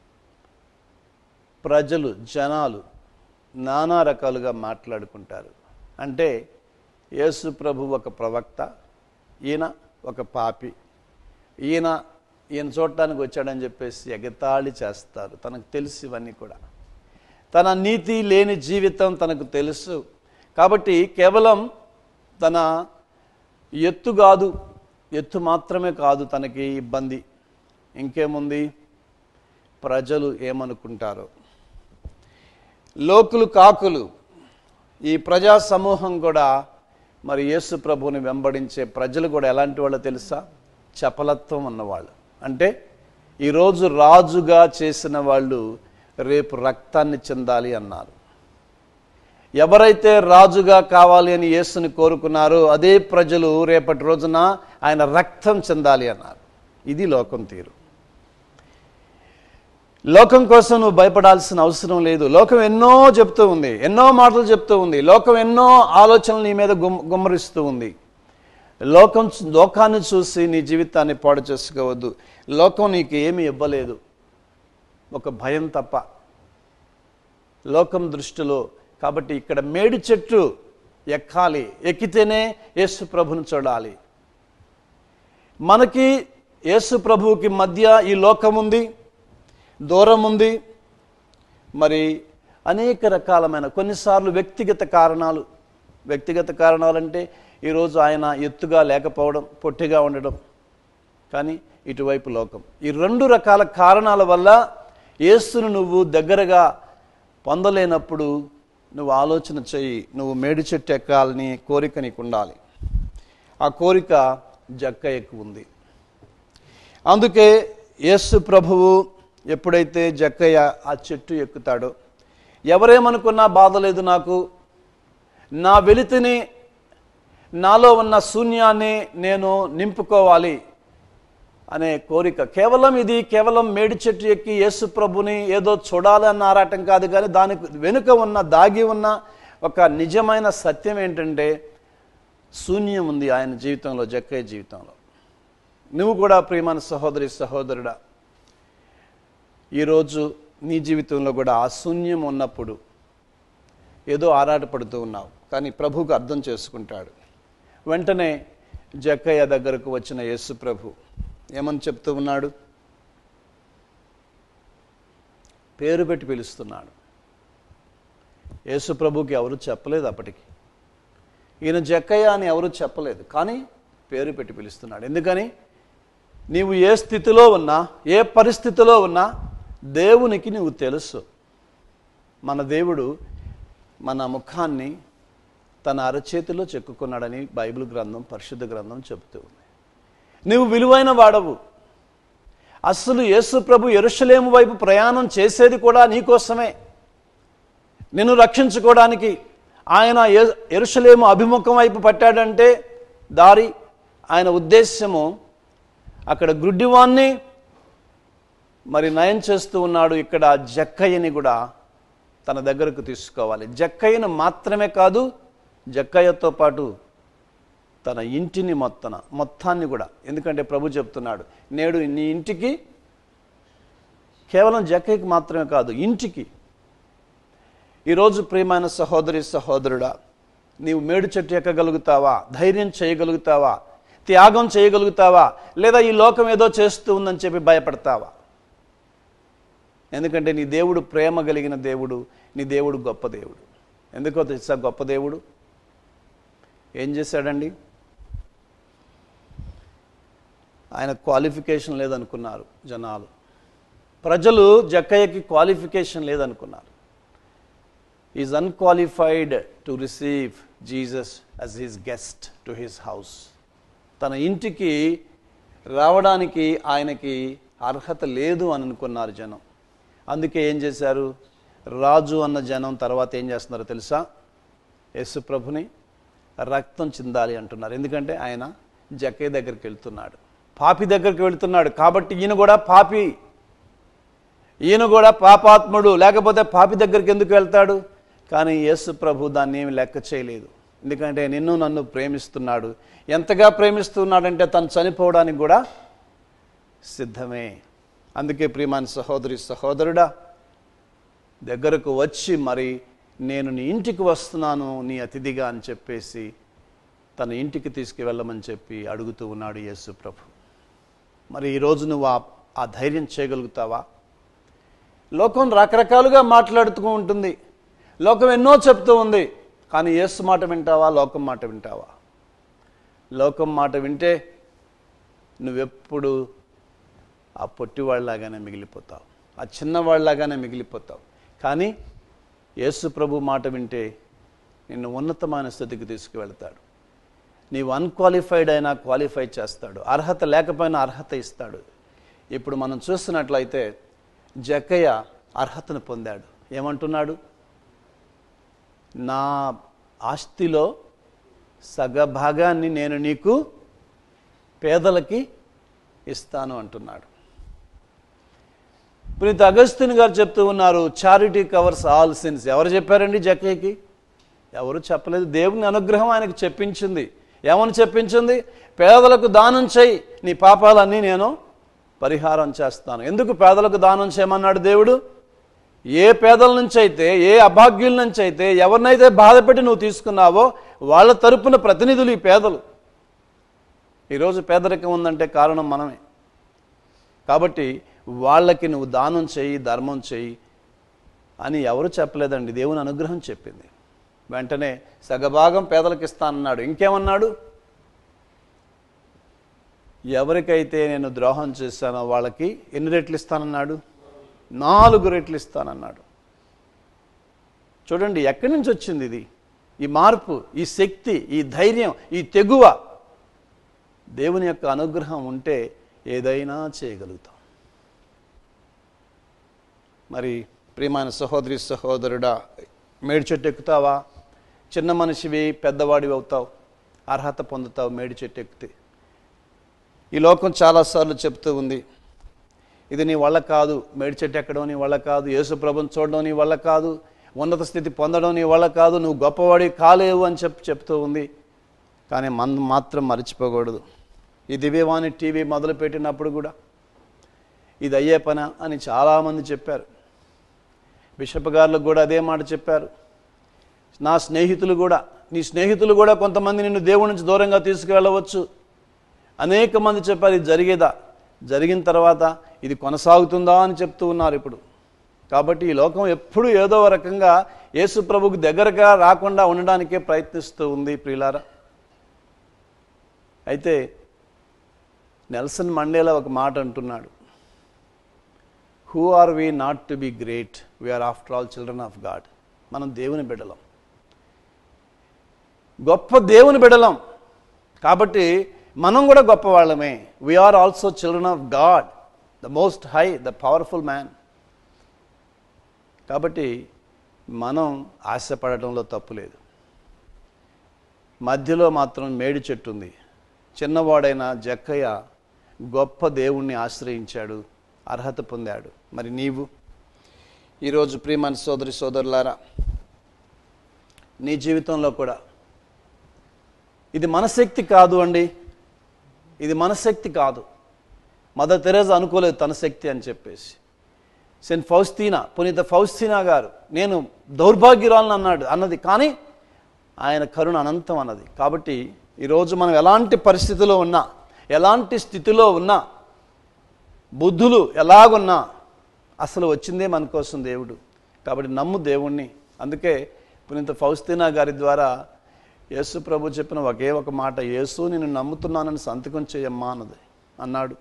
ప్రజలు జనాలు నానా రకాలుగా మాట్లాడుకుంటారు అంటే యేసు ప్రభు ఒక ప్రవక్త ఈయన ఒక పాపి ఈయన ఈయన చూడటానికి వచ్చాడని చెప్పేసి ఎగతాళి చేస్తారు తనకు తెలుసు ఇవన్నీ కూడా తన నీతి లేని జీవితం తనకు తెలుసు కాబట్టి కేవలం తన ఎత్తు కాదు ఎత్తు మాత్రమే కాదు తనకి ఇబ్బంది ఇంకేముంది ప్రజలు ఏమనుకుంటారో లోకులు కాకులు ఈ ప్రజా సమూహం కూడా మరి యేసు ప్రభువుని వెంబడించే ప్రజలు కూడా ఎలాంటి వాళ్ళు తెలుసా చపలత్వం ఉన్నవాళ్ళు అంటే ఈరోజు రాజుగా చేసిన వాళ్ళు రేపు రక్తాన్ని చెందాలి అన్నారు ఎవరైతే రాజుగా కావాలి అని యేసుని కోరుకున్నారో అదే ప్రజలు రేపటి రోజున ఆయన రక్తం చెందాలి అన్నారు ఇది లోకం తీరు లోకం కోసం నువ్వు భయపడాల్సిన అవసరం లేదు లోకం ఎన్నో చెప్తూ ఉంది ఎన్నో మాటలు చెప్తూ ఉంది లోకం ఎన్నో ఆలోచనలు నీ మీద గుమ్ గుమ్మరిస్తూ ఉంది లోకం లోకాన్ని చూసి నీ జీవితాన్ని పాడు చేసుకోవద్దు లోకం నీకు ఏమీ ఇవ్వలేదు ఒక భయం తప్ప లోకం దృష్టిలో కాబట్టి ఇక్కడ మేడి చెట్టు ఎక్కాలి ఎక్కితేనే యేసు ప్రభుని చూడాలి మనకి యేసు ప్రభువుకి మధ్య ఈ లోకం ఉంది దూరం ఉంది మరి అనేక రకాలమైన కొన్నిసార్లు వ్యక్తిగత కారణాలు వ్యక్తిగత కారణాలంటే ఈరోజు ఆయన ఎత్తుగా లేకపోవడం పొట్టిగా ఉండడం కానీ ఇటువైపు లోకం ఈ రెండు రకాల కారణాల వల్ల యేసును నువ్వు దగ్గరగా పొందలేనప్పుడు నువ్వు ఆలోచన చెయ్యి నువ్వు మేడి చెట్టు ఎక్కాలని కోరిక నీకు ఉండాలి ఆ కోరిక జక్క ఎక్కువ ఉంది అందుకే యేసు ప్రభువు ఎప్పుడైతే జక్కయ్య ఆ చెట్టు ఎక్కుతాడో ఎవరేమనుకున్నా బాధ లేదు నాకు నా వెలితిని నాలో ఉన్న శూన్యాన్ని నేను నింపుకోవాలి అనే కోరిక కేవలం ఇది కేవలం మేడి చెట్టు ఎక్కి యేసు ప్రభుని ఏదో చూడాలన్న ఆరాటం కాదు కానీ దానికి వెనుక ఉన్న దాగి ఉన్న ఒక నిజమైన సత్యం ఏంటంటే శూన్యం ఉంది ఆయన జీవితంలో జక్కయ్య జీవితంలో నువ్వు కూడా ప్రియమైన సహోదరి సహోదరుడా ఈరోజు నీ జీవితంలో కూడా ఆ శూన్యం ఉన్నప్పుడు ఏదో ఆరాటపడుతూ ఉన్నావు కానీ ప్రభువుకు అర్థం చేసుకుంటాడు వెంటనే జక్కయ్య దగ్గరకు వచ్చిన యేసు ప్రభు ఏమని చెప్తూ ఉన్నాడు పేరు పెట్టి పిలుస్తున్నాడు యేసు ప్రభుకి ఎవరు చెప్పలేదు అప్పటికి ఈయన జక్కయ్య అని ఎవరు చెప్పలేదు కానీ పేరు పెట్టి పిలుస్తున్నాడు ఎందుకని నీవు ఏ స్థితిలో ఉన్నా ఏ పరిస్థితిలో ఉన్నా దేవునికి నువ్వు తెలుసు మన దేవుడు మన ముఖాన్ని తన అరచేతిలో చెక్కుకున్నాడని బైబిల్ గ్రంథం పరిశుద్ధ గ్రంథం చెబుతూ ఉంది నువ్వు విలువైన వాడవు అసలు యేసు ప్రభు ఎరుషలేము వైపు ప్రయాణం చేసేది కూడా నీకోసమే నిన్ను రక్షించుకోవడానికి ఆయన ఎ- ఎరుషలేము అభిముఖం వైపు పట్టాడంటే దారి ఆయన ఉద్దేశ్యము అక్కడ గుడ్డివాన్ని మరి నయం చేస్తూ ఉన్నాడు ఇక్కడ జక్కయ్యని కూడా తన దగ్గరకు తీసుకోవాలి జక్కయ్యను మాత్రమే కాదు జక్కయ్యతో పాటు తన ఇంటిని మొత్తన మొత్తాన్ని కూడా ఎందుకంటే ప్రభు చెప్తున్నాడు నేడు నీ ఇంటికి కేవలం జక్కయ్యకి మాత్రమే కాదు ఇంటికి ఈరోజు ప్రియమైన సహోదరి సహోదరుడా నీవు మేడు చెట్టు ఎక్కగలుగుతావా ధైర్యం చేయగలుగుతావా త్యాగం చేయగలుగుతావా లేదా ఈ లోకం ఏదో చేస్తూ ఉందని చెప్పి భయపడతావా ఎందుకంటే నీ దేవుడు ప్రేమ కలిగిన దేవుడు నీ దేవుడు గొప్ప దేవుడు ఎందుకో తెలుసా గొప్ప దేవుడు ఏం చేశాడండి ఆయన క్వాలిఫికేషన్ లేదనుకున్నారు జనాలు ప్రజలు జక్కయ్యకి క్వాలిఫికేషన్ లేదనుకున్నారు is unqualified to receive Jesus as his guest to his house తన ఇంటికి రావడానికి ఆయనకి అర్హత లేదు అని అనుకున్నారు జనం అందుకే ఏం చేశారు రాజు అన్న జనం తర్వాత ఏం చేస్తున్నారో తెలుసా యేసు ప్రభుని రక్తం చిందాలి అంటున్నారు ఎందుకంటే ఆయన జక్కయ్య దగ్గరికి వెళ్తున్నాడు పాపి దగ్గరికి వెళ్తున్నాడు కాబట్టి ఈయన కూడా పాపి ఈయన కూడా పాపాత్ముడు లేకపోతే పాపి దగ్గరికి ఎందుకు వెళ్తాడు కానీ యేసు ప్రభు దాన్ని ఏమి లెక్క చేయలేదు ఎందుకంటే నిన్ను నన్ను ప్రేమిస్తున్నాడు ఎంతగా ప్రేమిస్తున్నాడంటే తను చనిపోవడానికి కూడా సిద్ధమే అందుకే ప్రియమైన సహోదరి సహోదరుడా దగ్గరకు వచ్చి మరి నేను నీ ఇంటికి వస్తున్నాను నీ అతిథిగా అని చెప్పేసి తన ఇంటికి తీసుకువెళ్ళమని చెప్పి అడుగుతూ ఉన్నాడు యేసు ప్రభు మరి ఈరోజు నువ్వు ఆ ఆ ధైర్యం చేయగలుగుతావా లోకం రకరకాలుగా మాట్లాడుతూ ఉంటుంది లోకం ఎన్నో చెప్తూ ఉంది కానీ యేసు మాట వింటావా లోకం మాట వింటావా లోకం మాట వింటే నువ్వెప్పుడు ఆ పొట్టివాళ్ళలాగానే మిగిలిపోతావు ఆ చిన్నవాళ్ళలాగానే మిగిలిపోతావు కానీ యేసు ప్రభు మాట వింటే నిన్ను ఉన్నతమైన స్థితికి తీసుకువెళ్తాడు నీవు అన్క్వాలిఫైడ్ అయినా క్వాలిఫై చేస్తాడు అర్హత లేకపోయినా అర్హత ఇస్తాడు ఇప్పుడు మనం చూస్తున్నట్లయితే జక్కయ్య అర్హతను పొందాడు ఏమంటున్నాడు నా ఆస్తిలో సగభాగాన్ని నేను నీకు పేదలకి ఇస్తాను అంటున్నాడు పునీత అగస్తిన్ గారు చెప్తూ ఉన్నారు చారిటీ కవర్స్ ఆల్ సిన్స్ ఎవరు చెప్పారండి జక్కయ్యకి ఎవరు చెప్పలేదు దేవుని అనుగ్రహం ఆయనకు చెప్పించింది ఏమని చెప్పించింది పేదలకు దానం చేయి నీ పాపాలన్నీ నేను పరిహారం చేస్తాను ఎందుకు పేదలకు దానం చేయమన్నాడు దేవుడు ఏ పేదల నుంచి అయితే ఏ అభాగ్యుల నుంచి అయితే ఎవరినైతే బాధపెట్టి నువ్వు తీసుకున్నావో వాళ్ళ తరపున ప్రతినిధులు ఈ పేదలు ఈరోజు పేదరికం ఉందంటే కారణం మనమే కాబట్టి వాళ్ళకి నువ్వు దానం చేయి ధర్మం చేయి అని ఎవరు చెప్పలేదండి దేవుని అనుగ్రహం చెప్పింది వెంటనే సగభాగం పేదలకు ఇస్తానన్నాడు ఇంకేమన్నాడు ఎవరికైతే నేను ద్రోహం చేశానో వాళ్ళకి ఎన్ని రెట్లు ఇస్తానన్నాడు నాలుగు రెట్లు ఇస్తానన్నాడు చూడండి ఎక్కడి నుంచి వచ్చింది ఇది ఈ మార్పు ఈ శక్తి ఈ ధైర్యం ఈ తెగువ దేవుని యొక్క అనుగ్రహం ఉంటే ఏదైనా చేయగలుగుతాం మరి ప్రియమైన సహోదరి సహోదరుడా మేడి చెట్టు ఎక్కుతావా చిన్న మనిషివి పెద్దవాడివి అవుతావు అర్హత పొందుతావు మేడి చెట్టు ఎక్కితే ఈ లోకం చాలాసార్లు చెప్తూ ఉంది ఇది నీ వల్ల కాదు మేడి చెట్టు ఎక్కడం నీ వల్ల కాదు యేసు ప్రభుని చూడడం నీ వల్ల కాదు ఉన్నత స్థితి పొందడం నీ వల్ల కాదు నువ్వు గొప్పవాడి కాలేవు అని చెప్పి చెప్తూ ఉంది కానీ మనం మాత్రం మర్చిపోకూడదు ఈ దివ్యవాణి టీవీ మొదలుపెట్టినప్పుడు కూడా ఇది అయ్యే పన అని చాలామంది చెప్పారు బిషప్ గారులకు కూడా అదే మాట చెప్పారు నా స్నేహితులు కూడా నీ స్నేహితులు కూడా కొంతమంది నిన్ను దేవుడి నుంచి దూరంగా తీసుకువెళ్ళవచ్చు అనేక మంది చెప్పారు ఇది జరిగేదా జరిగిన తర్వాత ఇది కొనసాగుతుందా అని చెప్తూ ఉన్నారు ఇప్పుడు కాబట్టి ఈ లోకం ఎప్పుడు ఏదో ఒక రకంగా యేసు ప్రభుకు దగ్గరగా రాకుండా ఉండడానికే ప్రయత్నిస్తూ ఉంది ప్రియులారా అయితే నెల్సన్ మండేలా ఒక మాట అంటున్నాడు who are we not to be great we are after all children of God మనం దేవుని బిడ్డలం గొప్ప దేవుని బిడలం కాబట్టి మనం కూడా గొప్ప వాళ్ళమే we are also children of God the most high the powerful man కాబట్టి మనం ఆశపడటంలో తప్పు లేదు మధ్యలో మాత్రం మేడి చెట్టు ఉంది చిన్నవాడైన జక్కయ్య గొప్ప దేవుణ్ణి ఆశ్రయించాడు అర్హత పొందాడు మరి నీవు ఈరోజు ప్రియమైన సోదరి సోదరులారా నీ జీవితంలో కూడా ఇది మనశక్తి కాదు అండి ఇది మనశక్తి కాదు మదర్ తెరేజా అనుకోలేదు తన శక్తి అని చెప్పేసి సెయింట్ ఫౌస్తీనా పునీత ఫౌస్తీనా గారు నేను దౌర్భాగ్యురాలను అన్నాడు అన్నది కానీ ఆయన కరుణ అనంతం అన్నది కాబట్టి ఈరోజు మనం ఎలాంటి పరిస్థితిలో ఉన్నా ఎలాంటి స్థితిలో ఉన్నా బుద్ధులు ఎలాగున్నా అసలు వచ్చిందే మన కోసం దేవుడు కాబట్టి నమ్ము దేవుణ్ణి అందుకే పునీత ఫౌస్తీనా గారి ద్వారా యేసు ప్రభు చెప్పిన ఒకే ఒక మాట యేసు నేను నమ్ముతున్నానని సంతకం చేయమ్మా అన్నది అన్నాడు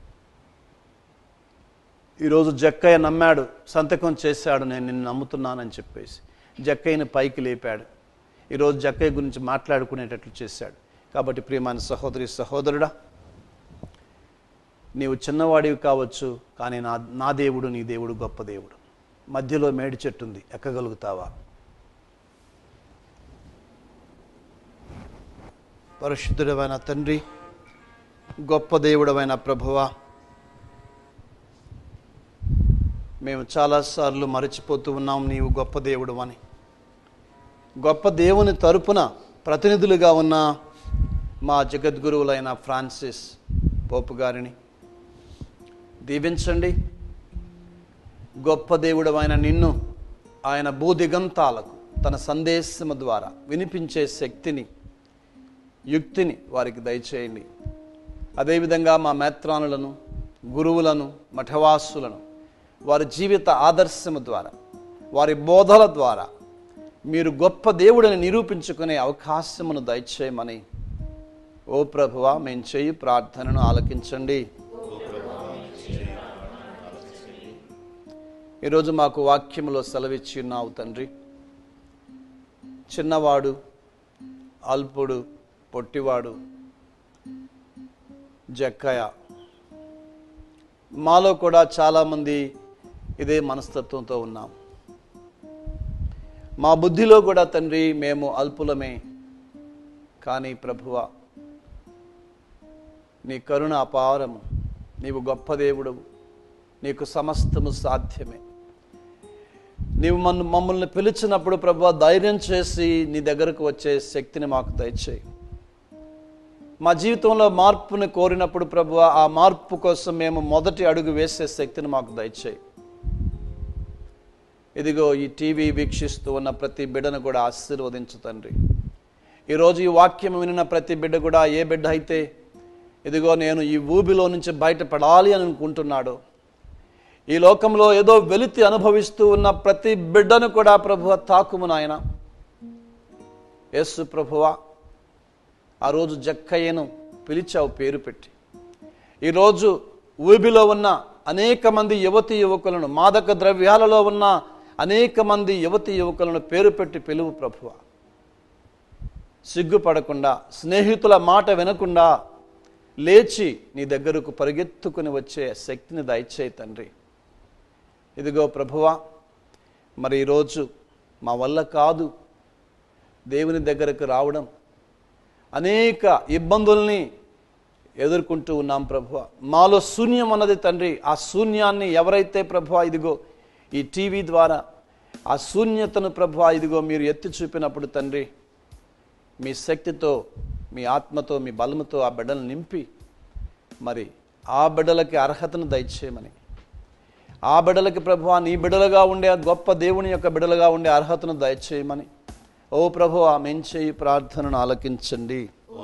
ఈరోజు జక్కయ్య నమ్మాడు సంతకం చేశాడు నేను నిన్ను నమ్ముతున్నానని చెప్పేసి జక్కయ్యని పైకి లేపాడు ఈరోజు జక్కయ్య గురించి మాట్లాడుకునేటట్లు చేశాడు కాబట్టి ప్రియమైన సహోదరి సహోదరుడా నీవు చిన్నవాడివి కావచ్చు కానీ నా నా దేవుడు నీ దేవుడు గొప్ప దేవుడు మధ్యలో మేడి చెట్టు ఉంది ఎక్కగలుగుతావా పరిశుద్ధుడమైన తండ్రి గొప్ప దేవుడమైన ప్రభువా మేము చాలాసార్లు మరచిపోతూ ఉన్నాం నీవు గొప్ప దేవుడు అని గొప్ప దేవుని తరపున ప్రతినిధులుగా ఉన్న మా జగద్గురువులైన ఫ్రాన్సిస్ పోపు గారిని దీవించండి గొప్ప దేవుడు ఆయన నిన్ను ఆయన భూదిగంతాలకు తన సందేశము ద్వారా వినిపించే శక్తిని యుక్తిని వారికి దయచేయండి అదేవిధంగా మా మేత్రానులను గురువులను మఠవాసులను వారి జీవిత ఆదర్శము ద్వారా వారి బోధల ద్వారా మీరు గొప్ప దేవుడిని నిరూపించుకునే అవకాశమును దయచేయమని ఓ ప్రభువా మేము చేయి ప్రార్థనను ఆలకించండి ఈరోజు మాకు వాక్యములో సెలవిచ్చి ఉన్నావు తండ్రి చిన్నవాడు అల్పుడు పొట్టివాడు జక్కయ్య మాలో కూడా చాలామంది ఇదే మనస్తత్వంతో ఉన్నాం మా బుద్ధిలో కూడా తండ్రి మేము అల్పులమే కానీ ప్రభువ నీ కరుణ అపారము నీవు గొప్ప దేవుడవు నీకు సమస్తము సాధ్యమే నీవు మన మమ్మల్ని పిలిచినప్పుడు ప్రభు ధైర్యం చేసి నీ దగ్గరకు వచ్చే శక్తిని మాకు దయచేయి మా జీవితంలో మార్పుని కోరినప్పుడు ప్రభు ఆ మార్పు కోసం మేము మొదటి అడుగు వేసే శక్తిని మాకు దయచేయి ఇదిగో ఈ టీవీ వీక్షిస్తూ ఉన్న ప్రతి బిడ్డను కూడా ఆశీర్వదించు తండ్రి ఈరోజు ఈ వాక్యం వినిన ప్రతి బిడ్డ కూడా ఏ బిడ్డ అయితే ఇదిగో నేను ఈ ఊబిలో నుంచి బయటపడాలి అని అనుకుంటున్నాడు ఈ లోకంలో ఏదో వెలితి అనుభవిస్తూ ఉన్న ప్రతి బిడ్డను కూడా ప్రభువ తాకుము నాయన యేసు ప్రభువ ఆ రోజు జక్కయ్యను పిలిచావు పేరు పెట్టి ఈరోజు ఊబిలో ఉన్న అనేక మంది యువతి యువకులను మాదక ద్రవ్యాలలో ఉన్న అనేక మంది యువతి యువకులను పేరు పెట్టి పిలువు ప్రభువ సిగ్గుపడకుండా స్నేహితుల మాట వినకుండా లేచి నీ దగ్గరకు పరిగెత్తుకుని వచ్చే శక్తిని దయచేయి తండ్రి ఇదిగో ప్రభువా మరి ఈరోజు మా వల్ల కాదు దేవుని దగ్గరకు రావడం అనేక ఇబ్బందుల్ని ఎదుర్కొంటూ ఉన్నాం ప్రభువ మాలో శూన్యం అన్నది తండ్రి ఆ శూన్యాన్ని ఎవరైతే ప్రభువ ఇదిగో ఈ టీవీ ద్వారా ఆ శూన్యతను ప్రభువ ఇదిగో మీరు ఎత్తి చూపినప్పుడు తండ్రి మీ శక్తితో మీ ఆత్మతో మీ బలముతో ఆ బిడ్డలు నింపి మరి ఆ బిడ్డలకి అర్హతను దయచేయమని ఆ బిడ్డలకి ప్రభు నీ బిడ్డలుగా ఉండే ఆ గొప్ప దేవుని యొక్క బిడ్డలుగా ఉండే అర్హతను దయచేయమని ఓ ప్రభు ఆ మెంచేయి ప్రార్థనను ఆలకించండి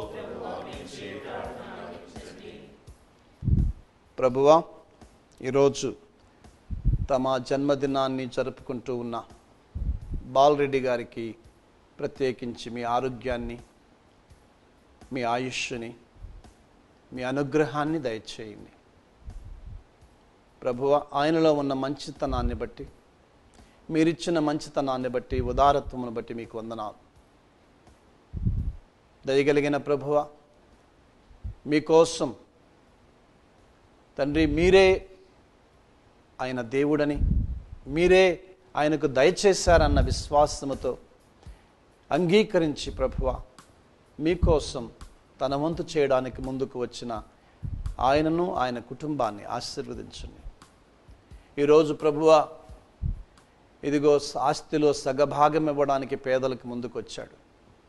ప్రభువా ఈరోజు తమ జన్మదినాన్ని జరుపుకుంటూ ఉన్న బాలరెడ్డి గారికి ప్రత్యేకించి మీ ఆరోగ్యాన్ని మీ ఆయుష్ని మీ అనుగ్రహాన్ని దయచేయండి ప్రభువ ఆయనలో ఉన్న మంచితనాన్ని బట్టి మీరిచ్చిన మంచితనాన్ని బట్టి ఉదారత్వమును బట్టి మీకు వందనాలు దయగలిగిన ప్రభువ మీకోసం తండ్రి మీరే ఆయన దేవుడని మీరే ఆయనకు దయచేశారన్న విశ్వాసముతో అంగీకరించి ప్రభువ మీకోసం తన వంతు చేయడానికి ముందుకు వచ్చిన ఆయనను ఆయన కుటుంబాన్ని ఆశీర్వదించండి ఈరోజు ప్రభువ ఇదిగో ఆస్తిలో సగభాగం ఇవ్వడానికి పేదలకు ముందుకు వచ్చాడు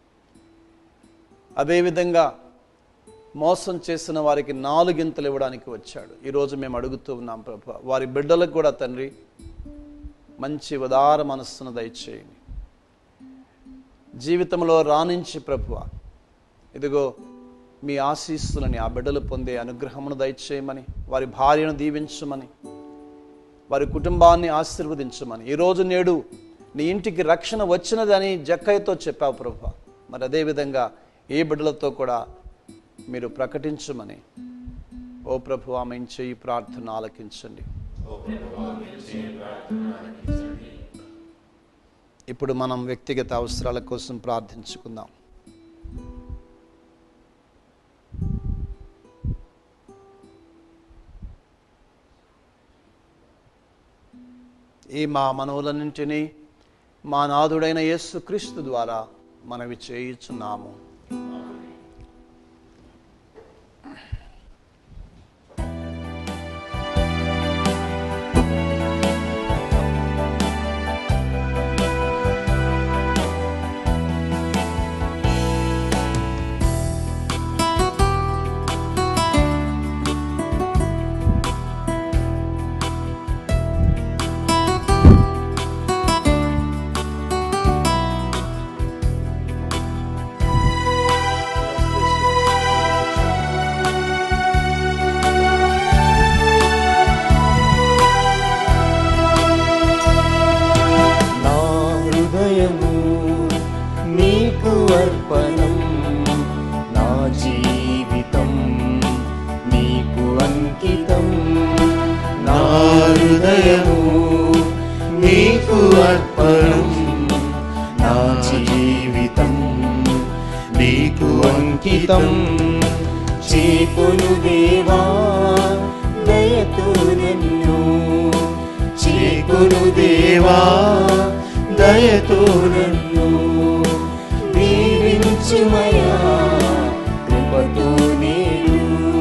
అదేవిధంగా మోసం చేసిన వారికి నాలుగింతలు ఇవ్వడానికి వచ్చాడు ఈరోజు మేము అడుగుతూ ఉన్నాం ప్రభు వారి బిడ్డలకు కూడా తండ్రి మంచి ఉదార మనస్సును దయచేయండి జీవితంలో రాణించి ప్రభువ ఇదిగో మీ ఆశీస్సులని ఆ బిడ్డలు పొందే అనుగ్రహమును దయచేయమని వారి భార్యను దీవించమని వారి కుటుంబాన్ని ఆశీర్వదించమని ఈరోజు నేడు నీ ఇంటికి రక్షణ వచ్చినదని జక్కయ్యతో చెప్పావు ప్రభు మరి అదేవిధంగా ఏ బిడ్డలతో కూడా మీరు ప్రకటించమని ఓ ప్రభు ఆమె చేయి ప్రార్థన ఆలకించండి ఇప్పుడు మనం వ్యక్తిగత అవసరాల కోసం ప్రార్థించుకుందాం ఈ మా మనవులన్నింటినీ మా నాథుడైన యేసు క్రీస్తు ద్వారా మనవి చేయుచున్నాము హృదయము నీకు అర్పణం నా జీవితం నీకు అంకితం చేకొను దేవా దయతో నన్ను చేకును దేవా దయతో నన్ను దీవించుమయా కృపతో నేడు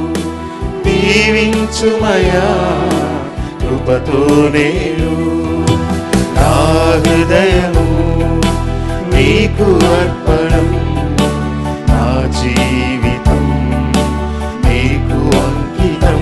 దీవించుమయా కృపతో నేడు నా హృదయము నీకు అర్పణం నా జీవితం నీకు అంకితం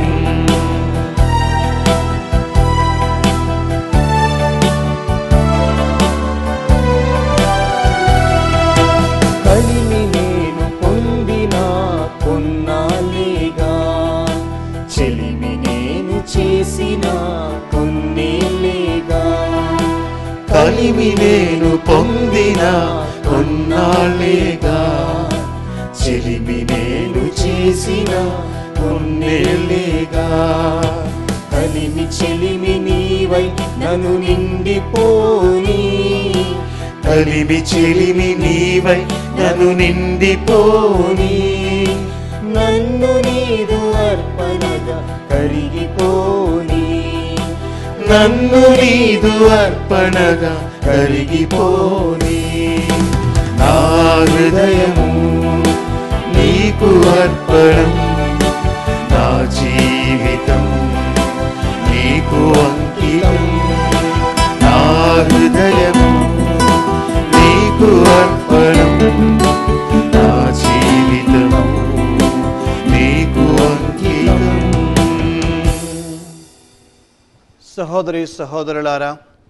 కలిమి నేను పొందిన కొన్నాళ్ళేగా చెలిమి నేను చేసిన కొన్నేళ్ళేగా కలిమి నేను పొందిన కొన్నాళ్ళేగా చెలిమి నేను చేసిన కొన్నేళ్ళేగా కలిమి చెలిమి నీవై నన్ను నిండిపోని కలిమి చెలిమి నీవై నన్ను నిండిపోని నన్ను నీదు అర్పణగా కరిగిపోని నన్ను నీదు అర్పణగా కరిగిపోని నా హృదయము నీకు అర్పణం నా జీవితం నీకు అంకితం నా హృదయము నీకు అర్పణం నా జీవితము నీకు అంకితం సహోదరి సహోదరులారా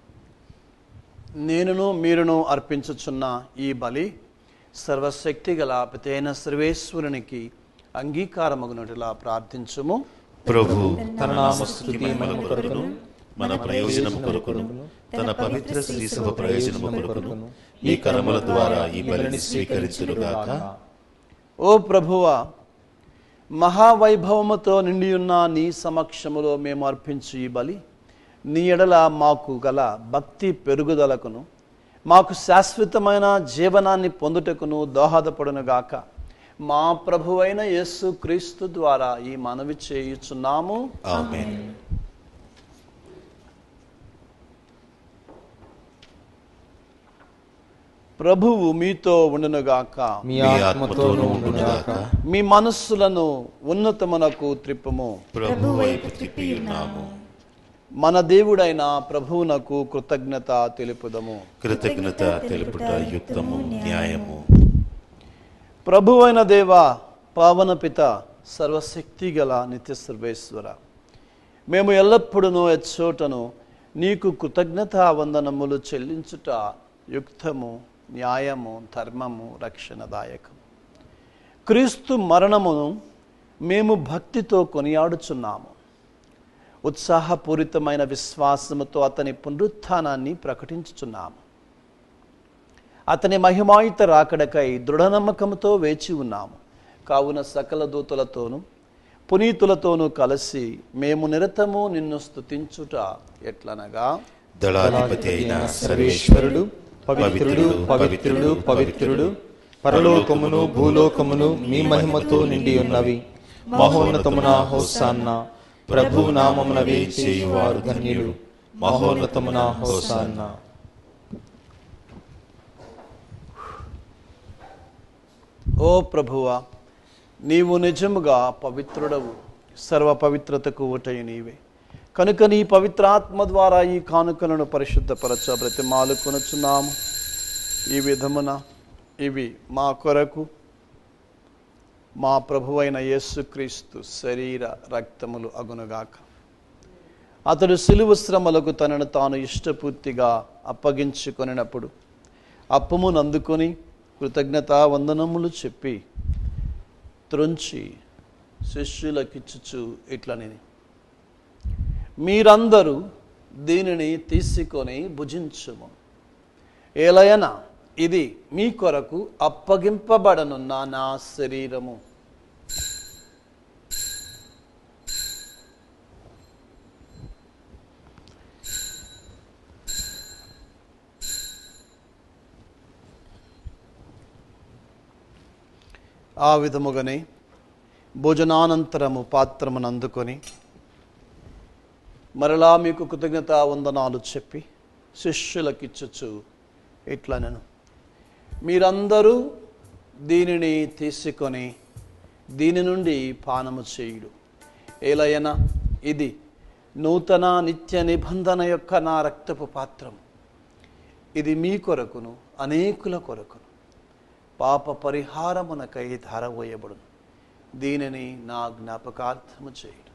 నేనును మీరును అర్పించుచున్న ఈ బలి సర్వశక్తి గల పితైన సర్వేశ్వరునికి అంగీకారమగునట్లా ప్రార్థించుము ప్రభు తన నామస్తుతి మహిమ కొరకును మన ప్రయోజనం కొరకును తన పవిత్ర శ్రీ సభ ప్రయోజనము కొరకును ఈ కర్మల ద్వారా ఈ బలిని స్వీకరించునుగాక ఓ ప్రభువా మహావైభవముతో నిండియున్న నీ సమక్షములో మేము అర్పించు ఈ బలి నీ ఎడల మాకు గల భక్తి పెరుగుదలకును మాకు శాశ్వతమైన జీవనాన్ని పొందుటకును దోహదపడునుగాక మా ప్రభువైన యేసు క్రీస్తు ద్వారా ఈ మనవి చేయుచున్నాము ఆమేన్ ప్రభువు మీతో ఉండునుగాక మీ మీ ఆత్మతోనూ ఆత్మతోనూ ఉండుగాక ఉండుగాక మీ మనస్సులను ఉన్నతమునకు త్రిప్పుము ప్రభు వైపు తిప్పి ఉన్నాము మన దేవుడైన ప్రభువునకు కృతజ్ఞత తెలుపుదము కృతజ్ఞత తెలుపుట యుక్తము న్యాయము ప్రభువైన దేవ పావన పిత సర్వశక్తి గల నిత్య సర్వేశ్వర మేము ఎల్లప్పుడూ ఎచ్చోటను నీకు కృతజ్ఞత వందనములు చెల్లించుట యుక్తము న్యాయము ధర్మము రక్షణదాయకము క్రీస్తు మరణమును మేము భక్తితో కొనియాడుచున్నాము ఉత్సాహపూరితమైన విశ్వాసముతో అతని పునరుత్థానాన్ని ప్రకటించుచున్నాము అతని మహిమాయుత రాకడకై దృఢనమ్మకంతో వేచి ఉన్నాము కావున సకల దూతలతోనూ పునీతులతోనూ కలిసి మేము నిరతము నిన్ను స్తుతించుట ఎట్లనగా దళాధిపతి అయిన సర్వేశ్వరుడు పవిత్రుడు పవిత్రుడు పవిత్రుడు పరలోకమును భూలోకమును మీ మహిమతో నిండి ఉన్నవి మహోన్నతమున హోసాన్న ప్రభు నామమున వేచేయువారు ధన్యులు మహోన్నతమున హోసాన్న ఓ ప్రభువా నీవు నిజముగా పవిత్రుడవు సర్వ పవిత్రతకు ఊటయి నీవే కనుక నీ పవిత్రాత్మ ద్వారా ఈ కానుకలను పరిశుద్ధపరచ బ్రతిమాలు కొనుచున్నాము ఈ విధమున ఇవి మా కొరకు మా ప్రభువైన యేసుక్రీస్తు శరీర రక్తములు అగునుగాక అతడు సిలువ శ్రమలకు తనను తాను ఇష్టపూర్తిగా అప్పగించుకొనినప్పుడు అప్పమును అందుకొని కృతజ్ఞతా వందనములు చెప్పి త్రుంచి శిష్యులకిచ్చుచు ఇట్లని మీరందరూ దీనిని తీసుకొని భుజించుము ఏలయన ఇది మీ కొరకు అప్పగింపబడనున్న నా శరీరము ఆ విధముగానే భోజనానంతరము పాత్రమును అందుకొని మరలా మీకు కృతజ్ఞత వందనాలు చెప్పి శిష్యులకిచ్చుచు ఇట్లనను మీరందరూ దీనిని తీసుకొని దీని నుండి పానము చేయుడు ఏలయన ఇది నూతన నిత్య నిబంధన యొక్క నా రక్తపు పాత్రం ఇది మీ కొరకును అనేకుల కొరకును పాప పరిహారమునకై ధారవేయబడును దీనిని నా జ్ఞాపకార్థము చేయుడు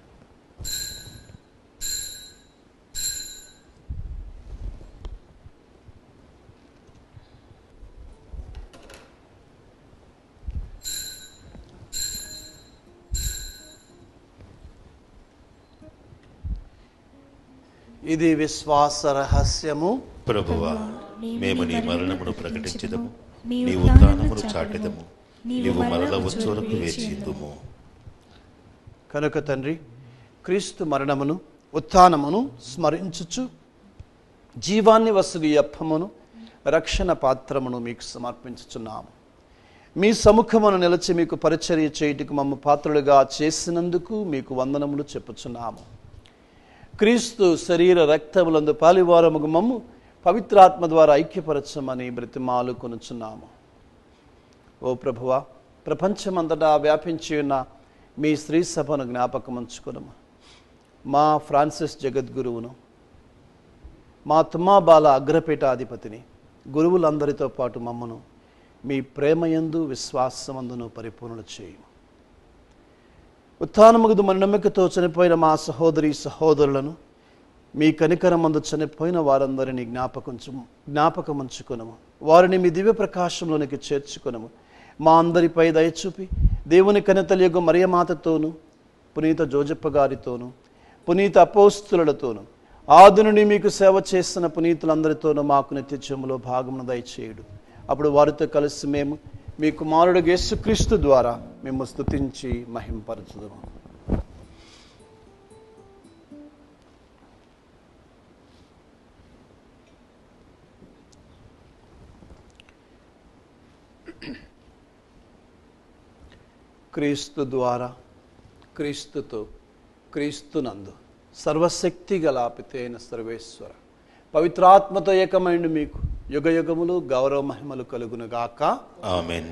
ఇది విశ్వాస రహస్యము ప్రభువా మేము నీ మరణమును ప్రకటించదము నీ ఉత్థానమును చాటెదము నీవు మరల వచ్చువరకు వేచిద్దుము కనుక తండ్రి క్రీస్తు మరణమును ఉత్థానమును స్మరించుచు జీవాన్ని వసలి అప్పమును రక్షణ పాత్రమును మీకు సమర్పించుచున్నాము మీ సముఖమును నిలిచి మీకు పరిచర్య చేయుటకు మమ్మ పాత్రులుగా చేసినందుకు మీకు వందనములు చెప్పుచున్నాము క్రీస్తు శరీర రక్తములందు పాలివారముగు మమ్ము పవిత్రాత్మ ద్వారా ఐక్యపరచమని బ్రతిమాలు కొనుచున్నాము ఓ ప్రభువా ప్రపంచమంతటా వ్యాపించి ఉన్న మీ స్త్రీ సభను జ్ఞాపకం ఉంచుకునము మా ఫ్రాన్సిస్ జగద్గురువును మా తుమ్మాబాల అగ్రపీఠాధిపతిని గురువులందరితో పాటు మమ్మను మీ ప్రేమయందు విశ్వాసమందును పరిపూర్ణ చేయము ఉత్థానముగుదు మన నమ్మికతో చనిపోయిన మా సహోదరి సహోదరులను మీ కనికరమందు చనిపోయిన వారందరినీ జ్ఞాపకంచు జ్ఞాపకం ఉంచుకునము వారిని మీ దివ్య ప్రకాశంలోనికి చేర్చుకునము మా అందరిపై దయచూపి దేవుని కనితలియగు మరియమాతతోనూ పునీత జోజప్ప గారితోనూ పునీత అపోస్తులతోనూ ఆది నుండి మీకు సేవ చేస్తున్న పునీతులందరితోనూ మాకు నిత్యత్యములో భాగమును దయచేయుడు అప్పుడు వారితో కలిసి మేము మీ కుమారుడు యేసుక్రీస్తు ద్వారా మేము స్తుతించి మహింపరచుదాము క్రీస్తు ద్వారా క్రీస్తుతో క్రీస్తునందు సర్వశక్తి గల పితైన సర్వేశ్వర పవిత్రాత్మతో ఏకమైన మీకు యుగ యుగములు గౌరవ మహిమలు కలుగునుగాక ఆమెన్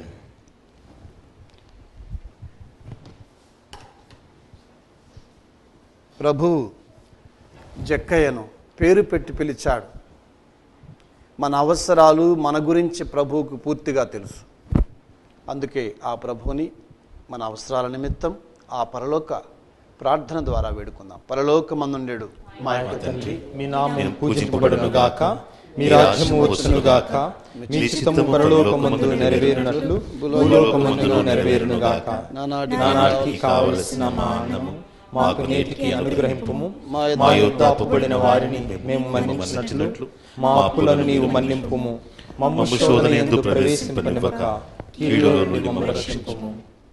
ప్రభు జక్కయ్యను పేరు పెట్టి పిలిచాడు మన అవసరాలు మన గురించి ప్రభువుకు పూర్తిగా తెలుసు అందుకే ఆ ప్రభువుని మన అవసరాల నిమిత్తం ఆ పరలోక ప్రార్థన ద్వారా వేడుకుందాం పరలోకమందుండేడు మా యొక్క తండ్రి మీ నామం పూజింపబడును గాక మీ రాజ్యము వచ్చును గాక మీ చిత్తము పరలోకమందు నెరవేరినట్లు భూలోకమందును నెరవేరును గాక నానాటి నానాటికి కావలసిన మా అన్నము మాకు నేటికి అనుగ్రహింపము మా మా యొద్ద అప్పుబడిన వారిని మేము మన్నించినట్లు మా అప్పులను నీవు మన్నింపుము మమ్ము శోధన ఎందు ప్రవేశింపనివ్వక కీడులో నుండి మమ్మల్ని రక్షింపుము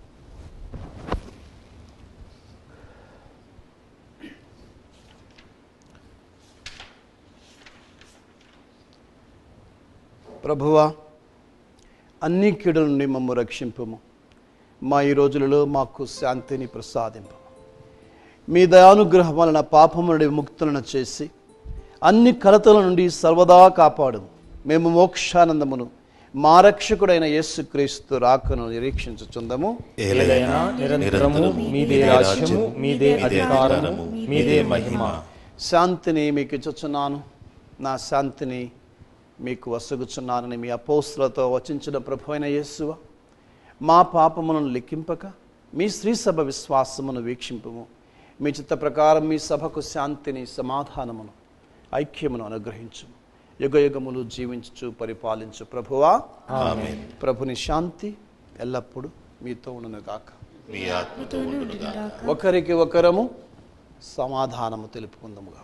ప్రభువా అన్ని కీడుల నుండి మమ్ము రక్షింపుము మా ఈ రోజులలో మాకు శాంతిని ప్రసాదింపు మీ దయానుగ్రహం వలన పాపము నుండి విముక్తులను చేసి అన్ని కలతల నుండి సర్వదా కాపాడు మేము మోక్షానందమును మా రక్షకుడైన యేసుక్రీస్తు రాకను నిరీక్షించుచుందము ఏలైనా నిరంతరము మీదే రాజ్యము మీదే అధికారము మీదే మహిమ శాంతిని మీకు ఇచ్చుచున్నాను నా శాంతిని మీకు వసగుచున్నానని మీ అపోస్తులతో వచించిన ప్రభు అయిన యేసువ మా పాపములను లెక్కింపక మీ స్త్రీ సభ విశ్వాసమును వీక్షింపుము మీ చిత్త ప్రకారం మీ సభకు శాంతిని సమాధానమును ఐక్యమును అనుగ్రహించు యుగ యుగములు జీవించు పరిపాలించు ప్రభువా ఆమెన్ ప్రభుని శాంతి ఎల్లప్పుడూ మీతో ఉండును గాక మీ ఆత్మతో ఉండునుగా ఒకరికి ఒకరము సమాధానము తెలుపుకుందాముగా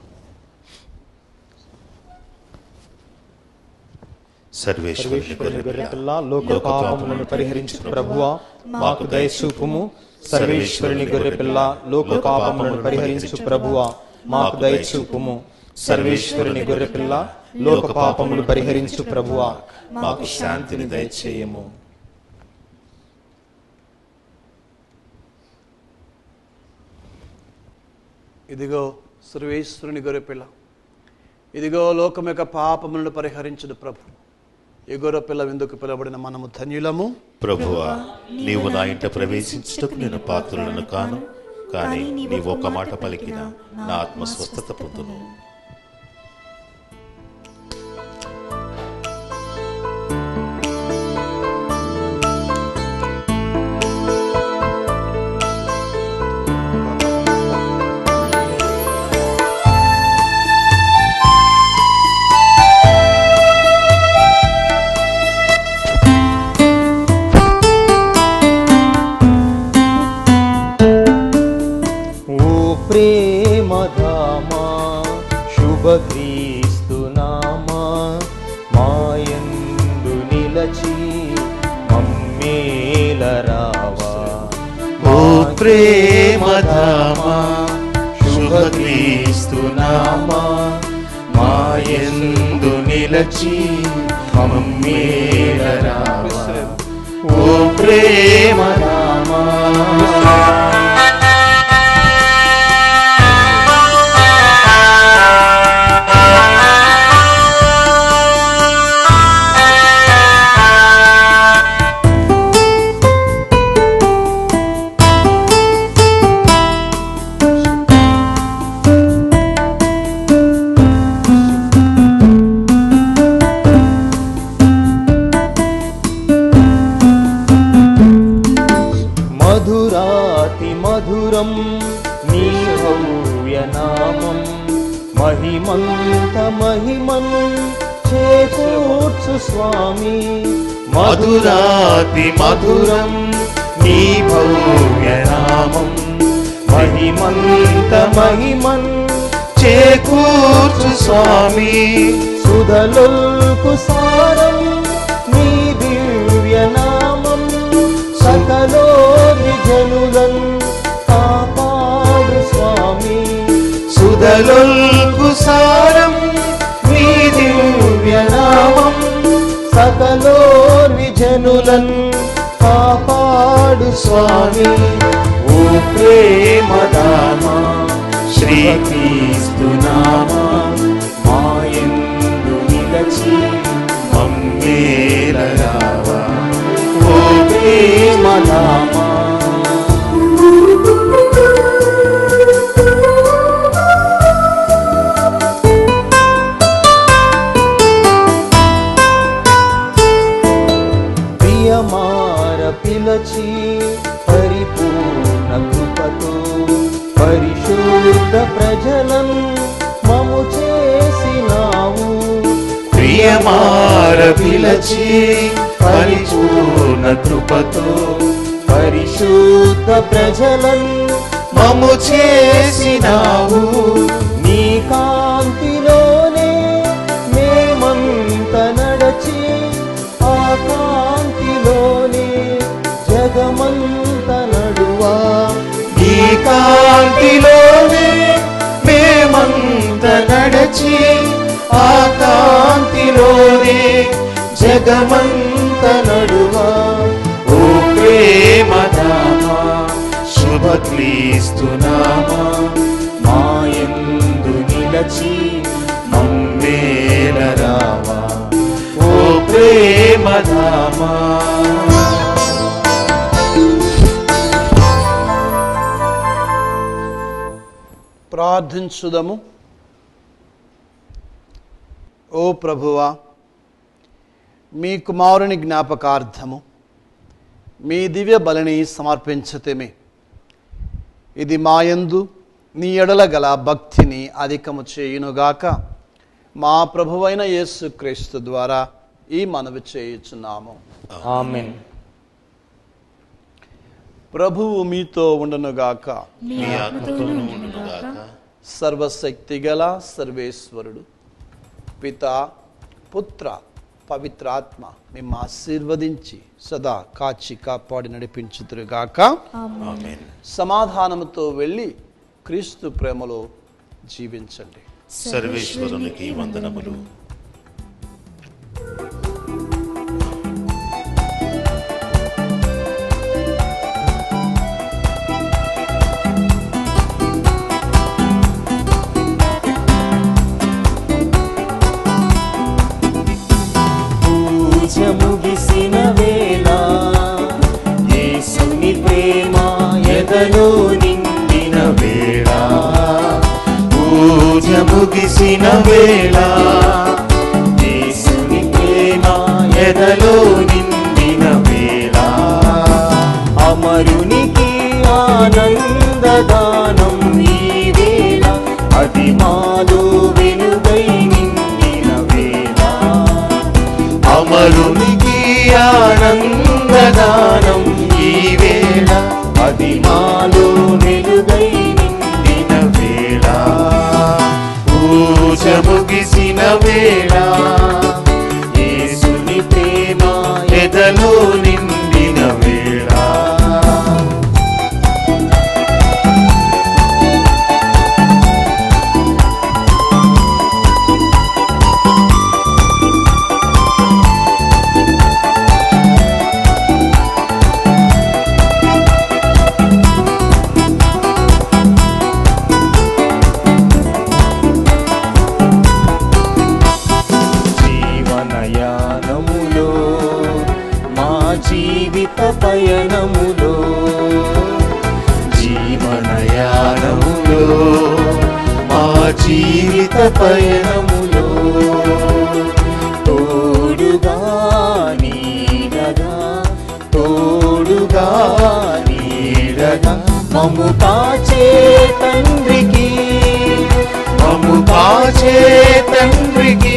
సర్వేశ్వరుని సర్వేశ్వరుని గొర్రెపిల్ల గొర్రెపిల్ల లోక పాపములను పరిహరించు ప్రభువా మాకు దయచూపుము సర్వేశ్వరుని గొర్రెపిల్ల లోక పాపములను పరిహరించు ప్రభువా మాకు దయచూపుము సర్వేశ్వరుని గొర్రెపిల్ల లోక పాపములు పరిహరించు ప్రభువా మాకు శాంతిని దయచేయము ఇదిగో సర్వేశ్వరుని గొర్రెపిల్ల ఇదిగో లోకం యొక్క పాపములను పరిహరించుడు ప్రభు ఈ గొర్రెపిల్ల విందుకు పిలవబడిన మనము ధన్యులము ప్రభువా నీవు నా ఇంట ప్రవేశించుటకు నేను పాత్రులను కాను కానీ నీవు ఒక మాట పలికిన నా ఆత్మ స్వస్థత పొందును ఓ ప్రేమధామా శుభక్రీస్తునామా మాయందు నిలచి మమ్మేలరావా ఓ ప్రేమధామా శుభక్రీస్తునామా మాయందు నిలచి మమ్మేలరావా ఓ ప్రేమధామా మధురాతి మధురం నీ భవ్యనామం మహిమంత మహిమన్ చేకూర్చు స్వామి మధురాతి మధురం నీ భవ్యనామం మహిమంత మహిమన్ చేకూర్చు స్వామి సుధలుల్కు సారం నీ దివ్యనామం సకలోని జనులన్ కాపాడు స్వామి సుధలుల్కు సారం నీ దివ్యనామం సకలోని జనులన్ కాపాడు స్వామి ఓ ప్రేమదామా శ్రీక్రీస్తునామా మాయందు నిలచి మమ్మేలరావా ఓ ప్రేమదామా ప్రియమార పిలచి పరిపూర్ణ కృపతో పరిశుద్ధ ప్రజలన్ మము చేసినావు ప్రియమార పిలచి పరిపూర్ణ కృపతో పరిశుద్ధ ప్రజలన్ మము చేసినావు నీ కాంతిలోనే మేమంత నడచి ఆ కాంతిలోనే జగమంత నడువా ఈ కాంతిలోనే మేమంత నడచి ఆ కాంతిలోనే జగమంత నడువా ఓ ప్రేమధామా శుభక్రీస్తునామా మాయందు నిలచి మమ్మేలరావా ఓ ప్రేమధామా ప్రార్థించుదము ఓ ప్రభువా మీ కుమారుని జ్ఞాపకార్థము మీ దివ్య బలిని సమర్పించతమే ఇది మాయందు నీ ఎడల గల భక్తిని అధికము చేయునుగాక మా ప్రభువైన యేసుక్రీస్తు ద్వారా ఈ మనవి చేయుచున్నాము ఆమెన్ ప్రభువు మీతో ఉండనుగాక నీ ఆత్మతోనూ ఉండునుగాక సర్వశక్తి గల సర్వేశ్వరుడు పిత పుత్ర పవిత్రాత్మ మిమ్మ ఆశీర్వదించి సదా కాచి కాపాడి నడిపించుతురుగాక ఆమేన్ సమాధానముతో వెళ్ళి క్రీస్తు ప్రేమలో జీవించండి సర్వేశ్వరునికి వందనములు ఎదలో నిండిన వేళ పూజ ముగిసిన వేళ యేసుని ప్రేమ ఎదలో నిండిన వేళ అమరునికి ఆనందదానం ఈ వేళ అది మాలో వెలుగై నిండిన వేళ అమరునికి ఆనందదానం ఈ వేళ అది మాలో వెలుగై నిండిన వేళ పూజ ముగిసిన వేళ యేసుని ప్రేమ ఎదలో నిండిన వేళ జీవనయానములో మా జీవిత పయనములో జీవనయానములో మా జీవిత పయనములో తోడుగా నీడగా తోడుగా నీడగా మము కాచే తండ్రికి మము కాచే తండ్రికి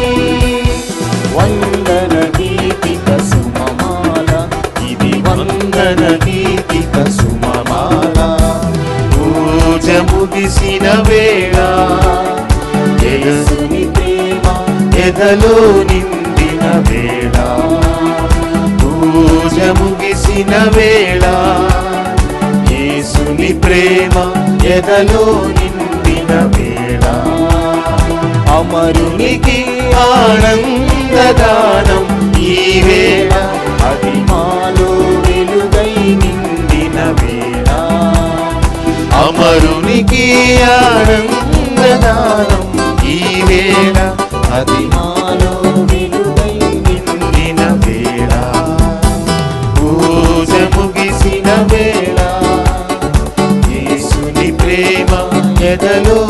వందన గీతిక సుమమాల ఇది వందన గీతిక సుమమాల పూజ ముగిసిన వేళ యేసుని ప్రేమ ఎదలో నిండిన వేళ పూజ ముగిసిన వేళ యేసుని ప్రేమ ఎదలో నిండిన వేళ అమరునికి ఆనందదానం ఈ వేళ అది మాలో వెలుగై నిండిన వేళ అమరునికి ఆనందదానం ఈ వేళ అది మాలో వెలుగై నిండిన వేళ పూజ ముగిసిన వేళ యేసుని ప్రేమ ఎదలో